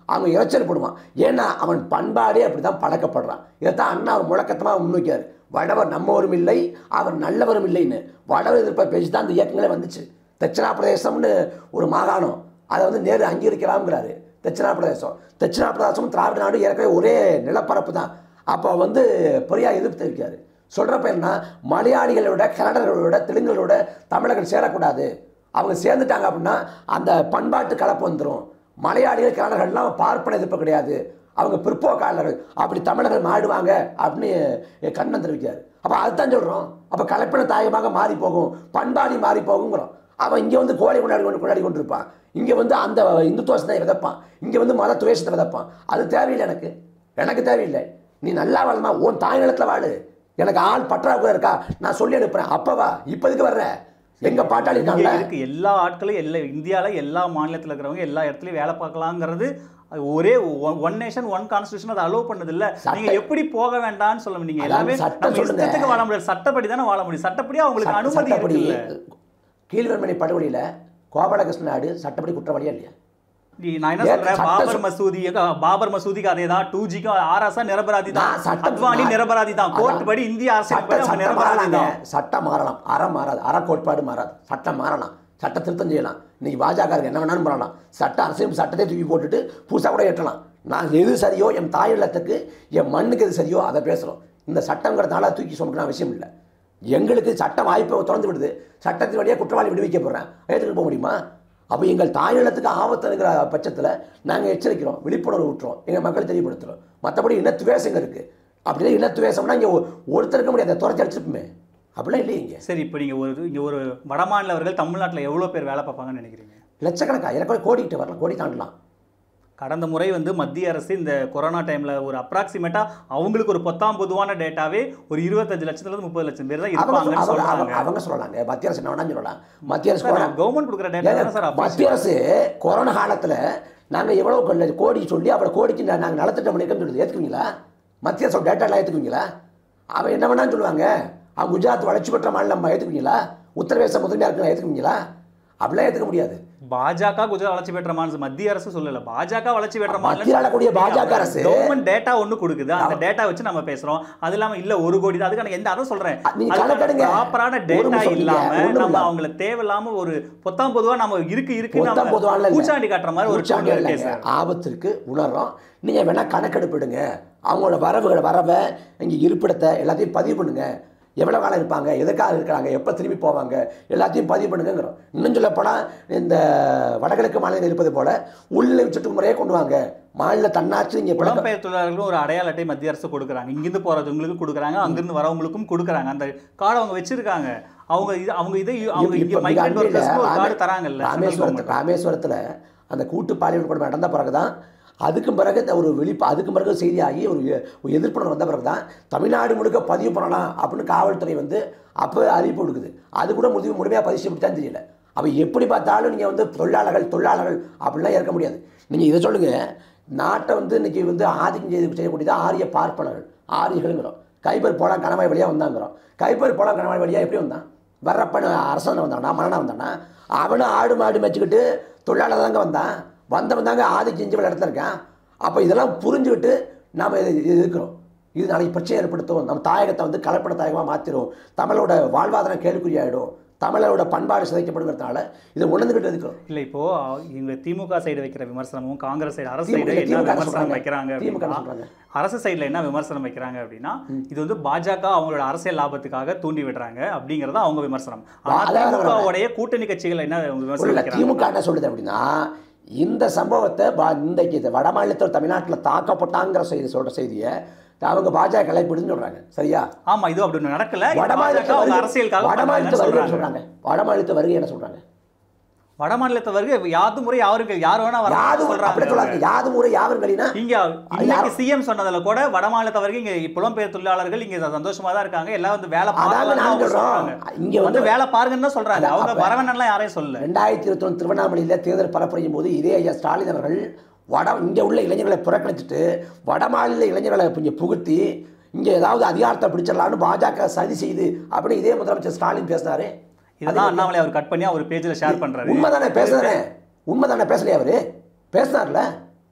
அவங்க இரைச்சல் படுவான் ஏன்னா அவன் பண்பாடே அப்படி தான் பழக்கப்படுறான் இதைத்தான் அண்ணா அவர் முழக்கத்தமாக முன்வைக்கார் வடவர் நம்மவரும் இல்லை அவர் நல்லவரும் இல்லைன்னு வடவர் எதிர்ப்பை பேசி தான் அந்த இயக்கங்களே வந்துச்சு தட்சிணா பிரதேசம்னு ஒரு மாகாணம் அதை வந்து நேரு அங்கீகரிக்கலாம்ங்கிறாரு தட்சிணா பிரதேசம் தட்சிணா பிரதேசமும் திராவிட நாடு ஏற்கனவே ஒரே நிலப்பரப்பு தான் அப்போ வந்து பெரியார் எதிர்ப்பு தெரிவிக்காரு சொல்கிறப்ப என்ன மலையாளிகளோட கன்னடர்களோட தெலுங்குகளோட தமிழர்கள் சேரக்கூடாது அவங்க சேர்ந்துட்டாங்க அப்படின்னா அந்த பண்பாட்டு கலப்பு வந்துடும் மலையாளிகள் கன்னடர்கள்லாம் பார்ப்பன எதிர்ப்பு கிடையாது அவங்க பிற்போக்காளர்கள் அப்படி தமிழர்கள் மாடுவாங்க அப்படின்னு கண்ணன் தெரிவிக்காரு அப்போ அதுதான் சொல்கிறோம் அப்போ கலப்பின தாயமாக மாறி போகும் பண்பாடி மாறி போகுங்கிறோம் அவன் இங்கே வந்து கோழி கொண்டாடி கொண்டு கொண்டாடி கொண்டிருப்பான் இங்கே வந்து அந்த இந்துத்துவ சிந்தனை விதைப்பான் இங்கே வந்து மத துவேஷத்தை விதைப்பான் அது தேவையில்லை எனக்கு எனக்கு தேவையில்லை நீ நல்லா வாழமா உன் தாய் நிலத்தில் வாழு எனக்கு ஆள் பற்றாக்குறை இருக்கா நான் சொல்லி அனுப்புறேன் அப்பவா இப்போதுக்கு வர்ற எங்க பாட்டாளி இங்க இருக்காங்கல்ல இருக்கு எல்லா ஆட்களும் எல்லா இந்தியால எல்லா மாநிலத்துல இருக்கிறவங்க எல்லா இடத்துலயும் வேலை பார்க்கலாங்கிறது அது ஒரே ஒன் நேஷன் ஒன் கான்ஸ்டியூஷன் அதை அலோவ் பண்ணது இல்ல சட்ட- நீங்க எப்படி போக வேண்டாம்னு சொல்ல நீங்க அதாவது எல்லாமே சட்டம் நம்ம சொல்லுங்க. இஷ்டத்துக்கு வாழ முடியாது சட்டப்படி தானே வாழ முடியும் சட்டப்படி அவங்களுக்கு சட்ட- அனுமதி சட்டப்படி இருக்குல்ல கீழ்வன்மணி படுகொலையில கோபாலகிருஷ்ண நாடு சட்டப்படி குற்றவாளியா இல்லையா நீ- நான் என்ன ஏன் சொல்றேன் சட்ட பாபர் சொல்- மசூதி பாபர் மசூதிக்கு அதே தான் டூ ஜிக்கும் ஆர்எஸ்ஆ நிரபராதி தான் நான் சட்டம் அத்வானி நான்- நிரபராதி தான் கோர்ட் அதான். படி இந்திய அரசியல் சட்ட படி அவங்க சட்டம் நிரபராதி மாறலாங்க தான் சட்டம் மாறலாம் அறம் மாறாது அற கோட்பாடு மாறாது சட்டம் மாறலாம் சட்ட திருத்தம் செய்யலாம் இன்னைக்கு பாஜக என்ன வேணாலும் பண்ணலாம் சட்ட அரசியல் சட்டத்தை தூக்கி போட்டுட்டு புதுசாக கூட ஏற்றலாம் நான் எது சரியோ என் தாய் இல்லத்துக்கு என் மண்ணுக்கு எது சரியோ அதை பேசுகிறோம் இந்த சட்டங்கிறதுனால தூக்கி சுமக்கிற அவசியம் இல்லை எங்களுக்கு சட்டம் வாய்ப்பை திறந்து விடுது சட்டத்தின் வழியாக குற்றவாளி விடுவிக்க போகிறேன் ஏற்றுக்கிட்டு போக முடியுமா அப்போ எங்கள் தாய் நிலத்துக்கு ஆபத்துங்கிற பட்சத்தில் நாங்கள் எச்சரிக்கிறோம் விழிப்புணர்வு விட்டுறோம் எங்கள் மக்கள் தெரியப்படுத்துகிறோம் மற்றபடி இனத்துவேசங்க இருக்குது அப்படின்னா இனத்துவேசம்னா இங்கே ஒருத்தர் இருக்க முடியாது துரத்தி அடிச்சிருப்போமே அப்படிலாம் இல்லையே இங்கே சரி இப்போ நீங்க ஒரு இங்க ஒரு வடமாநிலவர்கள் தமிழ்நாட்டுல எவ்வளவு பேர் வேலை பார்ப்பாங்கன்னு நினைக்கிறீங்க லட்சக்கணக்கா எனக்கு கூட கோடிக்கிட்ட வரலாம் கோடி தாண்டலாம் கடந்த முறை வந்து மத்திய அரசு இந்த கொரோனா டைம்ல ஒரு அப்ராக்சிமேட்டா அவங்களுக்கு ஒரு பத்தாம் பொதுவான டேட்டாவே ஒரு இருபத்தஞ்சு லட்சத்துல இருந்து முப்பது லட்சம் பேர் தான் அவங்க இருப்பாங்கன்னு அவங்க- சொல்றாங்க அவங்க- அவங்க சொல்லலாங்க மத்திய அரசு என்ன வேணாலும் சொல்லலாம் மத்திய அரசு கொரோனா- கவர்மெண்ட் கொடுக்குற டேட்டா ஏங்க, தானே சார் மத்திய அரசு கொரோனா காலத்தில் நாங்கள் எவ்வளோ கொள்ள- கோடி சொல்லி அவ்வளோ கோடிக்கு நாங்கள் நலத்திட்டம் பண்ணியிருக்கோம்னு சொல்லுது ஏற்றுக்குவீங்களா மத்திய அரசோட டேட்டாலாம் ஏற்றுக்குவீங்களா அவன் என்ன வேணாலும் சொல்லுவாங்க அவன் குஜராத் வளர்ச்சி பெற்ற மாநிலம் ஏற்றுக்குவீங்களா உத்தரப்பிரதேச முதன்மையாக இருக்கிற ஏற்றுக்குவீங்களா அப்படிலாம் ஏற்றுக்க முடியாது பாஜக குஜராத் வளர்ச்சி பெற்ற மாநிலம் மத்திய அரசு சொல்லல பாஜக வளர்ச்சி பெற்ற மத்தியில் ஆளக்கூடிய பாஜக அரசு கவர்மெண்ட் டேட்டா ஒண்ணு கொடுக்குது அந்த டேட்டா வச்சு நம்ம பேசுறோம் அது இல்லாம இல்ல ஒரு கோடி தான் அதுக்கான எந்த அதான் சொல்றேன் நீங்க கணக்கெடுங்க. ப்ராப்பரான ஒரு டேட்டா நிமிஷம் இல்லாம நீங்க ஒண்ணும் நம்ம இல்ல. அவங்கள தேவையில்லாம ஒரு பொத்தாம் பொதுவா நம்ம இருக்கு இருக்கு பொத்தாம் பொதுவான இல்ல. பூச்சாண்டி காட்டுற மாதிரி ஒரு பூச்சாண்டி சூழ்நிலை இருக்கு இல்லைங்க. சார் ஆபத்திற்கு உணர்றோம் நீங்கள் வேணால் கணக்கெடுப்பிடுங்க அவங்களோட வரவுகளை வரவை இங்கே இருப்பிடத்தை எல்லாத்தையும் பதிவு பண்ணுங்க எவ்வளோ காலம் இருப்பாங்க எதுக்காக இருக்கிறாங்க எப்போ திரும்பி போவாங்க எல்லாத்தையும் பதிவு பண்ணுங்கிறோம் இன்னும் சொல்ல போனால் இந்த வடகிழக்கு மாநிலம் இருப்பது போல உள்ள சுற்று முறையே கொண்டு வாங்க மாநில தன்னாட்சி இங்கே பழக்கம் புலம்பெயர் தொழிலாளர்களும் ஒரு அடையாள அட்டை மத்திய அரசு கொடுக்குறாங்க இங்கிருந்து போறவங்களுக்கு கொடுக்குறாங்க அங்கிருந்து வரவங்களுக்கும் கொடுக்குறாங்க அந்த கார்டு அவங்க வச்சிருக்காங்க அவங்க இது அவங்க இதை அவங்க இங்க இப்ப மிக மைக்ரேட் அண்மையில ஒர்க்கர்ஸ்க்கு ஒரு ராமே- கார்டு தராங்கல்ல central ராமேஸ்வரத்து government. ராமேஸ்வரத்தில் அந்த கூட்டு பாலியல் கொடுமை நடந்த பிறகு தான் அதுக்கும் பிறகு இந்த ஒரு வெளிப்பா அதுக்கும் பிறகு செய்தியாகி ஒரு எ- ஒரு எதிர்ப்புணர்வு வந்த பிறகு தான் தமிழ்நாடு முழுக்க பதிவு பண்ணலாம் அப்படின்னு காவல்துறை வந்து அப்போ அறிவிப்பு கொடுக்குது அது கூட முடிவு முழுமையாக பதிவு செய்யப்பட்டு தெரியல அப்போ எப்படி பார்த்தாலும் நீங்கள் வந்து தொழிலாளர்கள் தொழிலாளர்கள் அப்படிலாம் இருக்க முடியாது நீங்கள் இதை சொல்லுங்கள் நாட்டை வந்து இன்னைக்கு வந்து ஆதிக்கம் செய்து செய்யக்கூடியது ஆரிய பார்ப்பனர்கள் ஆரியர்கள்ங்கிறோம் கைபர் போலாம் கணவாய் வழியாக வந்தாங்கிறோம் கைபர் போலாம் கணவாய் வழியாக எப்படி வந்தான் வர்றப்பன் அரசன் வந்தானா மன்னனா வந்தானா அவனும் ஆடு மாடு மேய்ச்சிக்கிட்டு தொழிலாளர் தாங்க வந்தான் வந்தவன் தாங்க ஆதி செஞ்சு இடத்துல இருக்கான் அப்போ இதெல்லாம் புரிஞ்சுக்கிட்டு நாம் இது இது இருக்கிறோம் இது நாளைக்கு பிரச்சனை ஏற்படுத்தும் நம்ம தாயகத்தை வந்து கலப்பட தாயகமாக மாற்றிடும் தமிழோட வாழ்வாதாரம் கேள்விக்குறியாயிடும் தமிழரோட பண்பாடு சிதைக்கப்படுங்கிறதுனால இதை உணர்ந்துக்கிட்டு இருக்கிறோம் இல்ல இப்போ இவங்க திமுக சைடு வைக்கிற விமர்சனமும் காங்கிரஸ் சைடு அரசு திமுக சைடு என்ன திமுக விமர்சனம் சொல்றாங்க. வைக்கிறாங்க திமுக அப்படின்னா, சொல்றாங்க. அரசு சைடுல என்ன விமர்சனம் வைக்கிறாங்க அப்படின்னா இது வந்து பாஜக அவங்களோட அரசியல் லாபத்துக்காக தூண்டி விடுறாங்க அப்படிங்கறத அவங்க விமர்சனம் ஆனா அதான் அதான் திமுகவுடைய கூட்டணி கட்சிகள் என்ன விமர்சனம் இல்லை வைக்கிறாங்க திமுக என்ன சொல்லுது அப்படின்னா இந்த சம்பவத்தை பா இன்றைக்கு இது வட மாநிலத்தில் தமிழ்நாட்டில் தாக்கப்பட்டாங்கிற செய்தி சொல்கிற செய்தியை அவங்க பாஜக கலைப்பிடுன்னு சொல்கிறாங்க சரியா ஆமா இது அப்படி ஒண்ணு நடக்கல இது வட பாஜக மாநிலத்து அவங்க வருகை அரசியலுக்காக வட மாநிலத்து பண்றாங்கன்னு வருகை சொல்றாங்க சொல்கிறாங்க வட மாநிலத்து வருகை என்ன சொல்கிறாங்க வட மாநிலத்தை வருகை யாது முறை யாருக்கு யார் வேணா யாது வர அப்படி சொல்றாங்க சொல்லாங்க யாது முறை யாரும் கலினா இங்க இன்னைக்கு சிஎம் சொன்னதுல கூட வட மாநிலத்தவர்கள் இங்க புலம்பெயர் தொழிலாளர்கள் இங்க சந்தோஷமா தான் இருக்காங்க எல்லாம் வந்து வேலை அதாங்க பார்க்கலாம்னு நான் அவங்க சொல்றோம். சொல்றாங்க. இங்க வந்து வந்து வேலை பாருங்கன்னு தான் சொல்றாங்க அதான் அவங்க அப்ப- வரவேணெல்லாம் யாரையும் சொல்லல ரெண்டாயிரத்தி இருபத்தொன்று திருவண்ணாமலையில் தேர்தல் பரப்புரையும் போது இதே ஐயா ஸ்டாலின் அவர்கள் வட இங்கே உள்ள இளைஞர்களை புறக்கணிச்சிட்டு வட மாநில இளைஞர்களை இங்கே புகுத்தி இங்கே ஏதாவது அதிகாரத்தை பிடிச்சிடலான்னு பாஜக சதி செய்து அப்படின்னு இதே முதலமைச்சர் ஸ்டாலின் பேசினாரு இதுதான் அண்ணாமலை அவர் கட் பண்ணி அவர் பேஜ்ல ஷேர் பண்றாரு உண்மைதானே பேசுறானே உண்மைதானே பேசலையா அவரு பேசினார்ல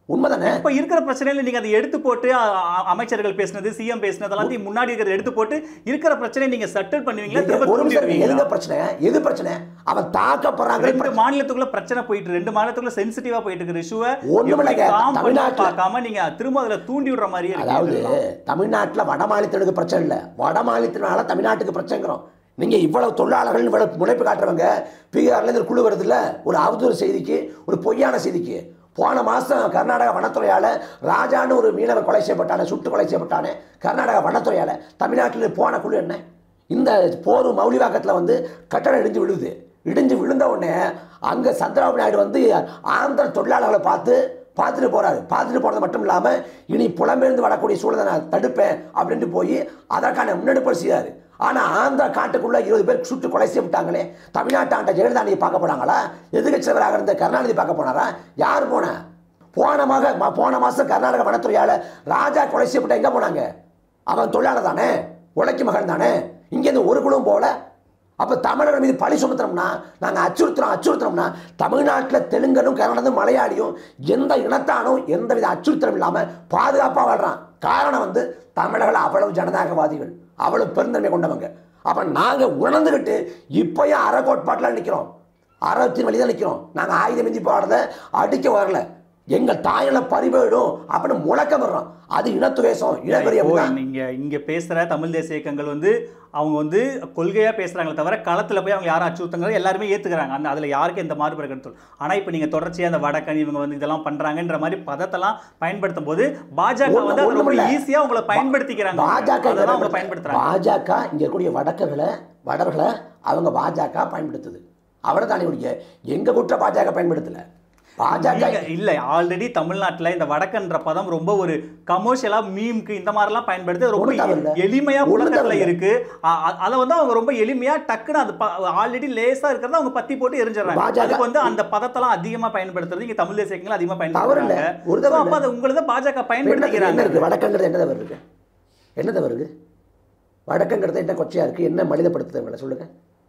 உண்மைதானே இப்ப இருக்கிற பிரச்சனையில நீங்க அதை எடுத்து போட்டு அ, அ, அமைச்சர்கள் பேசினது சிஎம் பேசினது எல்லாத்தையும் முன்னாடி இருக்கிறத எடுத்து போட்டு இருக்கிற பிரச்சனையை நீங்க செட்டில் பண்ணுவீங்களா திரும்ப ஒரு நிமிஷம் இருங்க. எதுங்க தூண்டிடுவீங்களா? பிரச்சனை எது பிரச்சனை அவன் தாக்கப்படுறாங்க ரெண்டு மாநிலத்துக்குள்ள பிரச்சனை போயிட்டு ரெண்டு மாநிலத்துக்குள்ள சென்சிட்டிவா போயிட்டு இருக்கிற இஷ்யூவை ஒண்ணுமில்லைங்க. தமிழ்நாட்டுல- பார்க்காம நீங்க திரும்ப அதுல தூண்டி விடுற மாதிரியே இருக்கு அதாவது இதெல்லாம். தமிழ்நாட்டில் வட மாநிலத்தினருக்கு பிரச்சனை இல்லை வட மாநிலத்தினால தமிழ்நாட்டுக்கு பிரச்சனைங்கிறோம் நீங்க இவ்வளவு தொழிலாளர்கள் இவ்வளவு முனைப்பு காட்டுறவங்க பீகார்ல இருந்து ஒரு குழு வருது இல்ல ஒரு அவதூறு செய்திக்கு ஒரு பொய்யான செய்திக்கு போன மாசம் கர்நாடக வனத்துறையால ராஜான்னு ஒரு மீனவர் கொலை செய்யப்பட்டானே சுட்டு கொலை செய்யப்பட்டானே கர்நாடக வனத்துறையால தமிழ்நாட்டில் போன குழு என்ன இந்த போர் மௌலிவாக்கத்தில் வந்து கட்டடம் இடிஞ்சு விழுது இடிஞ்சு விழுந்த உடனே அங்கே சந்திரபாபு நாயுடு வந்து ஆந்திர தொழிலாளர்களை பார்த்து பார்த்துட்டு போறாரு பார்த்துட்டு போனது மட்டும் இல்லாமல் இனி புலம்பெயர்ந்து வரக்கூடிய சூழலை நான் தடுப்பேன் அப்படின்ட்டு போய் அதற்கான முன்னெடுப்பு செய்யாரு ஆனால் ஆந்திரா காட்டுக்குள்ள இருபது பேர் சுட்டு கொலை செய்யப்பட்டாங்களே தமிழ்நாட்டு ஆண்ட ஜெயலலிதாண்டியை பார்க்க போனாங்களா எதிர்கட்சியவராக இருந்த கருணாநிதி பார்க்க போனாரா யார் போனா போன மாக ம- போன மாதம் கர்நாடக வனத்துறையால ராஜா கொலை செய்யப்பட்ட எங்கே போனாங்க அவன் தொழிலாளர் தானே உழைக்கும் மகன் தானே இங்கேருந்து ஒரு குழுவும் போகல அப்போ தமிழர்கள் மீது பழி சுமத்துறோம்னா நாங்கள் அச்சுறுத்துறோம் அச்சுறுத்துறோம்னா தமிழ்நாட்டில் தெலுங்கனும் கன்னடனும் மலையாளியும் எந்த இனத்தானும் எந்தவித அச்சுறுத்தலும் இல்லாமல் பாதுகாப்பாக வாழ்றான் காரணம் வந்து தமிழர்கள் அவ்வளவு ஜனநாயகவாதிகள் அவ்வளவு பெருந்தன்மை கொண்டவங்க அப்போ நாங்கள் உணர்ந்துக்கிட்டு இப்போயும் அறக்கோட்பாட்டில் நிற்கிறோம் அறத்தின் வழி தான் நிற்கிறோம் நாங்கள் ஆயுதம் மிஞ்சி பாடுறத அடிக்க வரல எங்கள் தாயில பறிபோயிடும் அப்படின்னு முழக்கம் வர்றோம் அது இனத்துவேஷம் இனவெறி இப்போ அப்படிதான் நீங்க இங்க பேசுற தமிழ் தேசிய இயக்கங்கள் வந்து அவங்க வந்து கொள்கையா பேசுறாங்களே தவிர களத்துல போய் அவங்க யாரும் அச்சுறுத்தங்க எல்லாருமே ஏத்துக்கிறாங்க அந்த அதுல யாருக்கும் எந்த மாறுபட கருத்து இல்லை. ஆனா இப்போ நீங்க தொடர்ச்சியா அந்த வடக்கன் இவங்க வந்து இதெல்லாம் பண்றாங்கன்ற மாதிரி பதத்தெல்லாம் பயன்படுத்தும் போது பாஜக ஒண்ணு- வந்து அதை ரொம்ப ஒண்ணுமில்ல. ஈஸியா உங்களை பயன்படுத்திக்கிறாங்க பாஜக அதெல்லாம் அவங்க பயன்படுத்துறாங்க பாஜக இங்க இருக்கக்கூடிய வடக்கர்களை வடர்களை அவங்க பாஜக பயன்படுத்துது அவ்வளவுதானே ஒழிய எங்க குற்ற பாஜக பயன்படுத்தல பாஜக நீங்க- இல்ல ஆல்ரெடி தமிழ்நாட்டுல இந்த வடக்கன்ற பதம் ரொம்ப ஒரு கமர்ஷியலா மீம்க்கு இந்த மாதிரிலாம் பயன்படுத்தி ரொம்ப ஒண்ணும் தவறில்ல. எளிமையா ஒண்ணும் புழக்கத்துல தவறில்ல. இருக்கு அ- அ- அதை வந்து அவங்க ரொம்ப எளிமையா டக்குன்னு அது ஆல்ரெடி லேசா இருக்கிறத அவங்க பத்தி போட்டு எரிஞ்சிடறாங்க பாஜக அதுக்கு வந்து அந்த பதத்தெல்லாம் அதிகமா பயன்படுத்துறது இங்க தமிழ் தேசியங்கள் அதிகமா தவறில்ல. பயன்படுத்துறாங்க ஒரு So, தவறு அப்ப அது உங்களது பாஜக என்ன என்ன பயன்படுத்திக்கிறாங்க இருக்கு வடக்கங்கிறது என்ன தவறு இருக்கு என்ன தவறு இருக்கு வடக்கங்கிறது என்ன கொச்சையா இருக்கு என்ன மனிதப்படுத்துது உங்களை சொல்லுங்க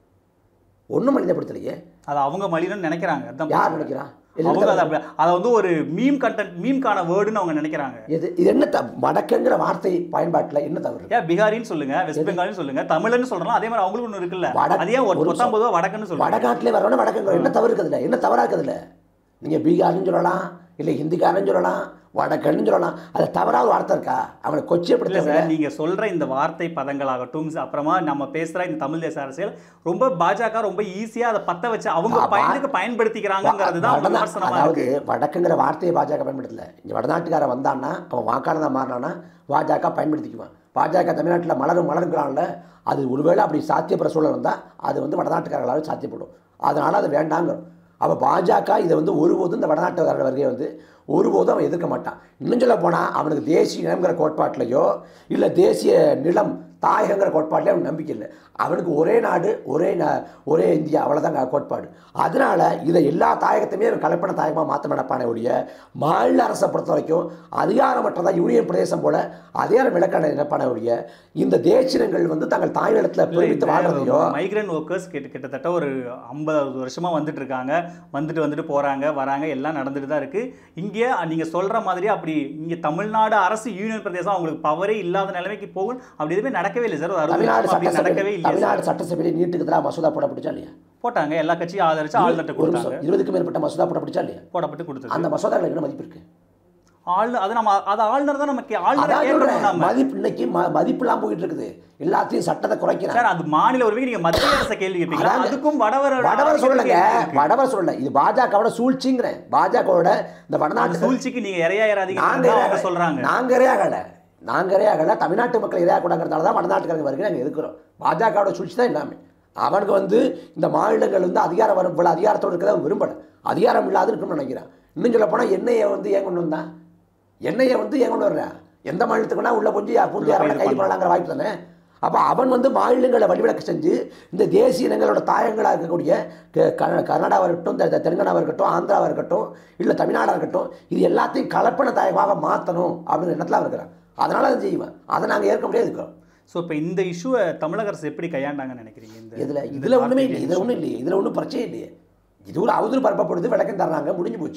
ஒண்ணும் மனிதப்படுத்தலையே அது அவங்க மலினு நினைக்கிறாங்க அதான் யார் பிரச்சனை. நினைக்கிறா அவங்க அதை அப்படி- அதை வந்து ஒரு மீம் கண்டென்ட் மீம்கான வேர்டுன்னு அவங்க நினைக்கிறாங்க இது இது என்ன த- வடக்குங்கிற வார்த்தை பயன்பாட்டுல என்ன தவறு இருக்கு ஏன் பீகாரின்னு சொல்லுங்க வெஸ்ட் பெங்கால்னு சொல்லுங்க தமிழ்னு சொல்றோம் அதே மாதிரி அவங்களுக்கு ஒண்ணு இருக்குல்ல வடக்கு- அது ஏன் ஒரு நிமிஷம். பத்தாம் பொதுவா வடக்குன்னு சொல்லுங்க வடநாட்டிலே வரவன வடக்குங்கிற என்ன தவறு இருக்குதுல்ல என்ன தவறா இருக்குதுல்ல நீங்க பீகார்னு சொல்லலாம் இல்லை ஹிந்திக்காரன்னு சொல்லலாம் வடக்கன்னு சொல்லலாம் அது தவறா ஒரு வார்த்தை இருக்கா அவனை இல்ல கொச்சைப்படுத்த சார் நீங்க சொல்ற இந்த வார்த்தை பதங்களாகட்டும் அப்புறமா நம்ம பேசுற இந்த தமிழ் தேச அரசியல் ரொம்ப பாஜக ரொம்ப ஈஸியா அதை பத்த வச்சு அவங்க பா- பயனுக்கு பயன்படுத்திக்கிறாங்கிறது தான் அவங்க வடநா- விமர்சனமா அதாவது இருக்கு வடக்குங்கிற வார்த்தையை பாஜக பயன்படுத்தல இங்க வடநாட்டுக்காரன் வந்தான்னா அவன் வாக்காளனா மாறினானா பாஜக பயன்படுத்திக்குவான் பாஜக தமிழ்நாட்டில் மலரும் மலருங்கிறான்ல அது ஒருவேளை அப்படி சாத்தியப்படுற சூழல் வந்தால் அது வந்து வடநாட்டுக்காரர்களால் சாத்தியப்படும் அதனால அது வேண்டாங்கிறோம் அவன் பாஜக இதை வந்து ஒருபோதும் இந்த வடநாட்டுக்காரர் வருகை வந்து ஒருபோதும் அவன் எதிர்க்க மாட்டான் இன்னும் சொல்ல போனால் அவனுக்கு தேசிய நிலம்ங்கிற கோட்பாட்டிலையோ இல்லை தேசிய நிலம் தாயகங்கிற கோட்பாட்டிலே அவனுக்கு நம்பிக்கை இல்லை அவனுக்கு ஒரே நாடு ஒரே ந- ஒரே இந்தியா அவ்வளோதாங்க கோட்பாடு அதனால இதை எல்லா தாயகத்தையுமே அவன் கலப்பண தாயகமாக மாற்ற நடப்பானே ஒழிய மாநில அரசை பொறுத்த வரைக்கும் அதிகாரமற்றதா யூனியன் பிரதேசம் போல அதிகாரம் விளக்கான நினைப்பானே ஒழிய இந்த தேசியங்கள் வந்து தங்கள் தாய் நிலத்தில் பிரிவித்து வாழ்றதையோ மைக்ரேன் ஒர்க்கர்ஸ் கிட்ட கிட்டத்தட்ட ஒரு ஐம்பது வருஷமா வந்துட்டு இருக்காங்க வந்துட்டு வந்துட்டு போறாங்க வராங்க எல்லாம் நடந்துட்டு தான் இருக்கு இங்கே நீங்க சொல்ற மாதிரி அப்படி இங்க தமிழ்நாடு அரசு யூனியன் பிரதேசம் அவங்களுக்கு பவரே இல்லாத நிலைமைக்கு போகும் அப்படி எதுவுமே நடக்கவே இல்லை சார் ஒரு அறுபது தமிழ்நாடு வருஷமா அப்படி நடக்கவே சட்டசபை இல்லை தமிழ்நாடு சட்டசபையில் நீட்டுக்கு எதிராக மசோதா போட பிடிச்சா இல்லையா போட்டாங்க எல்லா கட்சியும் ஆதரிச்சு ஆளுநர்கிட்ட ஒரு கொடுத்தாங்க நிமிஷம் இருபதுக்கும் மேற்பட்ட மசோதா போட பிடிச்சா இல்லையா போடப்பட்டு கொடுத்தது அந்த மசோதாக்கள் என்ன மதிப்பு இருக்கு ஆளுநர் அது நம்ம அது ஆளுநர் தான் நமக்கு ஆளுநர் அதான் கேட்கணும் சொல்றேன் நாம மதிப்பு இன்னைக்கு ம- மதிப்பு இல்லாம போயிட்டு இருக்குது எல்லாத்தையும் சட்டத்தை குறைக்கிறாங்க சார் அது மாநில உரிமை நீங்க மத்திய அரசை கேள்வி கேட்பீங்களா அதாவது அதுக்கும் வடவர வடவர் சொல்லலைங்க வடவர் சொல்லல இது பாஜகவோட சூழ்ச்சிங்கிறேன் பாஜகவோட இந்த அந்த வடநாட்டு சூழ்ச்சிக்கு நீங்க இறையா நாங்க ஏறாதீங்க அவங்க இரையாகல. சொல்றாங்க நாங்க இரையாகல நாங்க இரையாகல தமிழ்நாட்டு மக்கள் இரையாக்கூடாங்கிறதால தான் வடநாட்டுக்காரங்க வருகை நாங்கள் இருக்கிறோம் பாஜகவோட சூழ்ச்சி தான் எல்லாமே அவனுக்கு வந்து இந்த மாநிலங்கள் வந்து அதிகாரம் வரும் போல அதிகாரத்தோடு இருக்கிறத அவன் விரும்பல அதிகாரம் இல்லாத இருக்கணும்னு நினைக்கிறான் இன்னும் சொல்ல போனால் எண்ணெயை வந்து ஏன் கொண்டு வந்தான் எண்ணெயை வந்து ஏன் கொண்டு வர்றா எந்த மாநிலத்துக்குனா உள்ள கொஞ்சம் பூந்து உள்ள யாரோட போய் கைது இது பண்ணலாங்கிற வாய்ப்பு தானே அப்போ அவன் வந்து மாநிலங்களை வழிவிலக்கு செஞ்சு இந்த தேசிய இனங்களோட தாயங்களாக இருக்கக்கூடிய க- க- கர்நாடகாவாக இருக்கட்டும் தெ- தெ- தெலுங்கானாவாக இருக்கட்டும் ஆந்திராவாக இருக்கட்டும் இல்லை தமிழ்நாடாக இருக்கட்டும் இது எல்லாத்தையும் கலப்பண தாயகமாக மாற்றணும் அப்படிங்கிற எண்ணத்தில் அவன் இருக்கிறான் அதனால அதை செய்வேன் அதை நாங்கள் ஏற்க முடியாது இருக்கிறோம் ஸோ இப்போ இந்த இஷ்யூவை தமிழக அரசு எப்படி கையாண்டாங்கன்னு நினைக்கிறீங்க இந்த இதில் இந்த இதில் ஒன்றுமே வார்த்தை இல்லை இதில் ஒன்றும் இல்லையே இதில் ஒன்றும் பிரச்சனை இல்லையே இது ஒரு அவதூறு பரப்பப்படுது விளக்கம் தர்றாங்க முடிஞ்சு போச்சு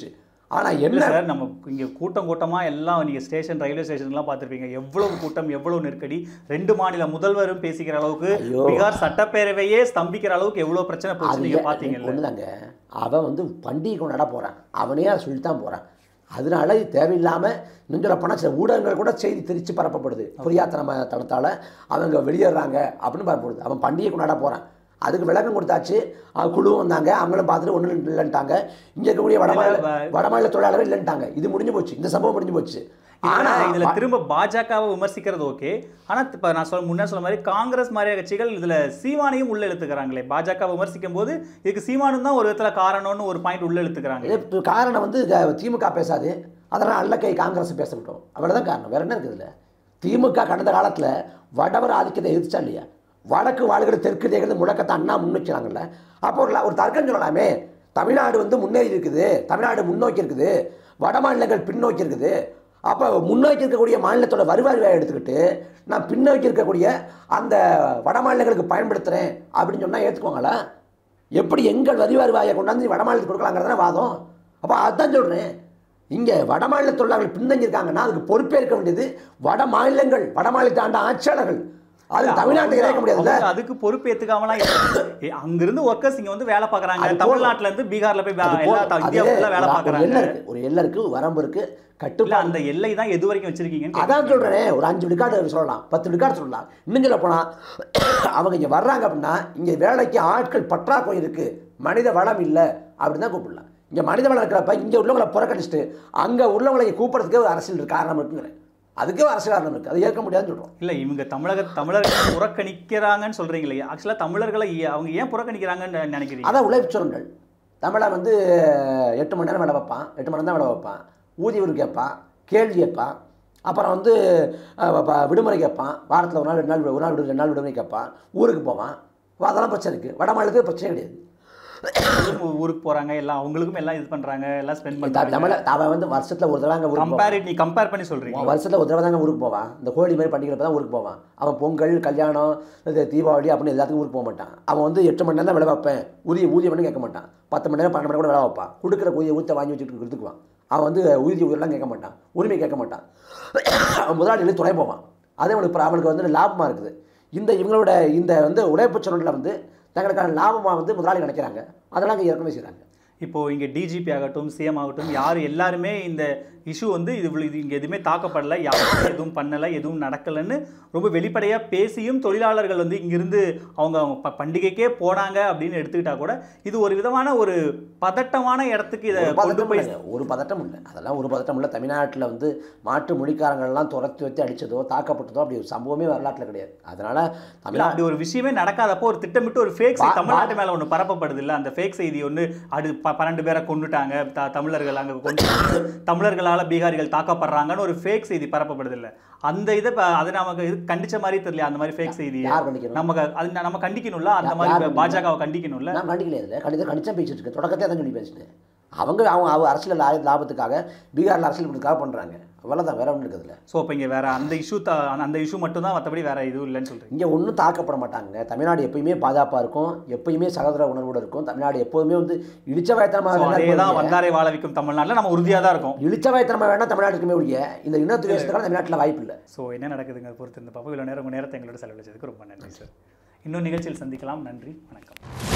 ஆனால் இல்ல என்ன சார் நம்ம இங்க கூட்டம் கூட்டமா எல்லாம் நீங்க ஸ்டேஷன் ரயில்வே ஸ்டேஷன்லாம் பார்த்திருப்பீங்க எவ்வளவு கூட்டம் எவ்வளவு நெருக்கடி ரெண்டு மாநில முதல்வரும் பேசிக்கிற அளவுக்கு ஐயோ. பீகார் சட்டப்பேரவையே ஸ்தம்பிக்கிற அளவுக்கு எவ்வளவு பிரச்சனை போச்சு நீங்க பாத்தீங்கல்ல ஒண்ணுதாங்க அவன் வந்து பண்டிகை கொண்டாட போகிறான் அவனே அதை சொல்லித்தான் போகிறான் அதனால இது தேவையில்லாமல் இன்னும் சொல்ல போனால் சில ஊடகங்கள் கூட செய்தி திரிச்சு பரப்பப்படுது புரியாத்தனம தனத்தால் அவங்க வெளியேறாங்க அப்படின்னு பரப்பப்படுது அவன் பண்டிகை கொண்டாட போகிறான் அதுக்கு விளக்கம் கொடுத்தாச்சு அவங்க குழு வந்தாங்க அவங்களும் பார்த்துட்டு ஒன்றும் இல்லைன்ட்டாங்க இங்கே இருக்கக்கூடிய வடமாநில வ- வடமாநில தொழிலாளர்கள் இல்லைன்ட்டாங்க இது முடிஞ்சு போச்சு இந்த சம்பவம் முடிஞ்சு போச்சு ஆனா ஆனால் இதுல திரும்ப பாஜகவை விமர்சிக்கிறது ஓகே ஆனா இப்ப நான் சொல்ல முன்ன சொன்ன மாதிரி காங்கிரஸ் மாதிரியான கட்சிகள் இதுல சீமானையும் உள்ள இழுத்துக்கிறாங்களே பாஜக விமர்சிக்கும் போது இதுக்கு சீமானும் தான் ஒரு விதத்துல காரணம்னு ஒரு பாயிண்ட் உள்ள இழுத்துக்கிறாங்க இது காரணம் வந்து க- திமுக பேசாது அதனால் அல்லக்கை காங்கிரஸ் பேசப்பட்டோம் அவ்வளோதான் காரணம் வேற என்ன இருக்குது இதில் திமுக கடந்த காலத்தில் வடவர் ஆதிக்கத்தை எதிர்த்தா இல்லையா வடக்கு வாழ்கிற தெற்கு தேர்தல் முழக்கத்தை அண்ணா முன்வைக்கிறாங்கல்ல அப்போ ஒரு ல- ஒரு தர்க்கம் சொல்லலாமே தமிழ்நாடு வந்து முன்னேறி இருக்குது தமிழ்நாடு முன்னோக்கி இருக்குது வட மாநிலங்கள் பின்னோக்கி இருக்குது அப்போ முன்னோக்கி இருக்கக்கூடிய மாநிலத்தோட வருவாய் வாயை எடுத்துக்கிட்டு நான் பின்னோக்கி இருக்கக்கூடிய அந்த வட மாநிலங்களுக்கு பயன்படுத்துகிறேன் அப்படின்னு சொன்னால் ஏற்றுக்குவாங்களா எப்படி எங்கள் வரி வருவாயை கொண்டாந்து வட மாநிலத்துக்கு கொடுக்கலாங்கிறதான வாதம் அப்போ அதான் சொல்கிறேன் இங்கே வட மாநில தொழிலாளர்கள் பின்தங்கியிருக்காங்கன்னா அதுக்கு பொறுப்பேற்க வேண்டியது வட மாநிலங்கள் வட மாநிலத்தை ஆண்ட ஆட்சியாளர்கள் அது தமிழ்நாட்டுக்கு இறக்க முடியாதுல்ல அவங்க அதுக்கு பொறுப்பு ஏத்துக்காமலாம் இல்ல. அங்கிருந்து ஒர்க்கர்ஸ் இங்க வந்து வேலை பாக்குறாங்க அது போதும். தமிழ்நாட்டுல இருந்து பீகார்ல போய் வே- அது எல்லா போதும். த- அது இந்தியா ஃபுல்லா வேலை ஒரு பாக்குறாங்க எல்லை இருக்கு ஒரு எல்லை இருக்கு வரம்பு இருக்கு இல்ல கட்டுப்பாடு அந்த எல்லை தான் எது வரைக்கும் வச்சிருக்கீங்கன்னு அதான் சொல்கிறேன் ஒரு அஞ்சு விழுக்காடு சொல்லலாம் பத்து விழுக்காடு சொல்லலாம் இன்னும் சொல்ல போனால் அவங்க இங்கே வர்றாங்க அப்படின்னா இங்கே வேலைக்கு ஆட்கள் பற்றாக்குறை இருக்குது மனித வளம் இல்லை அப்படின்னு தான் கூப்பிடலாம் இங்கே மனித வளம் இருக்கிறப்ப இங்கே உள்ளவங்களை புறக்கணிச்சிட்டு அங்கே உள்ளவங்களை இங்க கூப்பிட்றதுக்கே ஒரு அரசியல் இருக்கு, காரணம் இருக்குங்கிறேன் அதுக்கே ஒரு அரசியல் காரணம் இருக்குது அதை ஏற்க முடியாதுன்னு சொல்கிறோம் இல்ல இவங்க தமிழக தமிழர்களை புறக்கணிக்கிறாங்கன்னு சொல்றீங்களே ஆக்சுவலா தமிழர்களை ஏ- அவங்க ஏன் புறக்கணிக்கிறாங்கன்னு நினைக்கிறீங்க அதான் உழைப்புச்சொரங்கள் தமிழன் வந்து எட்டு மணி நேரம் வேலை வைப்பான் எட்டு மணி நேரம் தான் வேலை வைப்பான் ஊதியம் கேட்பான் கேள்வி கேட்பான் அப்புறம் வந்து அஹ், ப- விடுமுறை கேட்பான் வாரத்தில் ஒரு நாள் ரெண்டு நாள் விடு- ஒரு நாள் விடு ரெண்டு நாள் விடுமுறை கேட்பான் ஊருக்கு போவான் அப்ப அதெல்லாம் பிரச்சனை இருக்குது வட மாநிலத்துக்கு பிரச்சனை கிடையாது அவங்களும் ஊருக்கு போறாங்க எல்லாம் அவங்களுக்கும் எல்லாம் இது பண்றாங்க எல்லாம் ஸ்பெண்ட் த- பண்றாங்க தமிழ அவன் வந்து வருஷத்தில் ஒரு தடவை அங்கே ஊருக்கு போவான் கம்பேர் நீ கம்பேர் பண்ணி சொல்றீங்க வருஷத்தில் ஒரு தடவை தாங்க ஊருக்கு போவான் இந்த கோழி மாதிரி பண்டிகை தான் ஊருக்கு போவான் அவன் பொங்கல் கல்யாணம் இது தீபாவளி அப்படின்னு எல்லாத்துக்கும் ஊருக்கு போக மாட்டான் அவன் வந்து எட்டு மணி நேரம் தான் வேலை வைப்பேன் ஊதிய ஊதியம் பண்ணி கேட்க மாட்டான் பத்து மணி நேரம் பன்னெண்டு மணி நேரம் கூட வேலை வைப்பான் கொடுக்குற ஊதிய ஊற்ற வாங்கி வச்சுட்டு கொடுத்துக்குவான் அவன் வந்து ஊதிய உயர்லாம் கேட்க மாட்டான் உரிமை கேட்க மாட்டான் அவன் முதலாளிகளுக்கு துணை போவான் அதே அவனுக்கு இப்ப அவனுக்கு வந்து லாபமாக இருக்குது இந்த இவங்களோட இந்த வந்து உழைப்பு சொன்னில் வந்து தங்களுக்கான லாபமாக வந்து முதலாளி நினைக்கிறாங்க அதெல்லாம் இங்கே ஏற்கனவே செய்கிறாங்க இப்போ இங்க டிஜிபி ஆகட்டும் சிஎம் ஆகட்டும் யார் எல்லாருமே இந்த இஷ்யூ வந்து இது இவ்வளவு- இது இங்க எதுவுமே தாக்கப்படல யாரும் எதுவும் பண்ணல எதுவும் நடக்கலைன்னு ரொம்ப வெளிப்படையா பேசியும் தொழிலாளர்கள் வந்து இங்கிருந்து அவங்க அவங்க ப- பண்டிகைக்கே போனாங்க அப்படின்னு எடுத்துக்கிட்டா கூட இது ஒரு விதமான ஒரு பதட்டமான இடத்துக்கு இதை ஒரு கொண்டு பதட்டம் போய் இல்லைங்க ஒரு பதட்டம் இல்லை அதெல்லாம் ஒரு பதட்டம் இல்லை தமிழ்நாட்டில் வந்து மாற்று மொழிக்காரங்கள்லாம் துரத்தி வச்சு அடிச்சதோ தாக்கப்பட்டதோ அப்படி ஒரு சம்பவமே வரலாற்றில் கிடையாது அதனால இல்ல தமிழ்நாடு அப்படி ஒரு விஷயமே நடக்காதப்போ ஒரு திட்டமிட்டு ஒரு ஃபேக் பா- செய்தி தமிழ்நாட்டு மேல ஒன்று பரப்பப்படுது இல்ல அந்த ஃபேக் செய்தி ஒன்று அது ப- பன்னெண்டு பேரை கொண்டுட்டாங்க த- தமிழர்கள் அங்க கொண்டு தமிழர்களால பீகாரிகள் தாக்கப்படுறாங்கன்னு ஒரு ஃபேக் செய்தி பரப்பப்படுது இல்ல அந்த இதை ப- அதை நமக்கு இது கண்டிச்ச மாதிரி தெரியல அந்த மாதிரி ஃபேக் செய்தி யார் கண்டிக்கணும் நம்ம க- அது நம்ம கண்டிக்கணும்ல அந்த யார் மாதிரி கண்டிக்கணும்? பாஜகவை கண்டிக்கணும்ல நான் கண்டிக்கல இதில் கண்டிப்பாக கணிச்சா பேசிட்டு இருக்கேன் தொடக்கத்தை தான் சொல்லி பேசினேன் அவங்க அவங்க அவங்க அரசியல் லா- லாபத்துக்காக பீகாரில் அரசியல் பண்ணுறதுக்காக பண்ணுறாங்க அவ்வளோதான் வேற ஒன்றும் இருக்குதுல்ல ஸோ இப்போ இங்க வேற அந்த இஷ்யூ அந்த இஷ்யூ மட்டும் தான் மற்றபடி வேற இதுவும் இல்லைன்னு சொல்றீங்க இங்கே ஒன்றும் தாக்கப்பட மாட்டாங்க தமிழ்நாடு எப்பயுமே பாதுகாப்பாக இருக்கும் எப்பயுமே சகோதர உணர்வோடு இருக்கும் தமிழ்நாடு எப்போதுமே வந்து இழிச்ச ஸோ அதே தான் வயத்தனமாக வந்தாரை வாழ வைக்கும் தமிழ்நாட்டில் நம்ம உறுதியா தான் இருக்கோம் இழிச்ச வயத்தனமாக வேணால் தமிழ்நாடு இருக்குமே ஒழிய இந்த இனத்து வேசத்துக்கான தமிழ்நாட்டில் வாய்ப்பு இல்லை ஸோ என்ன நடக்குதுங்க பொறுத்து இந்த பாப்பா இவ்வளோ நேரம் உங்க நேரத்தை எங்களோட செலவழிச்சதுக்கு ரொம்ப நன்றி சார் இன்னும் நிகழ்ச்சியில் சந்திக்கலாம் நன்றி வணக்கம்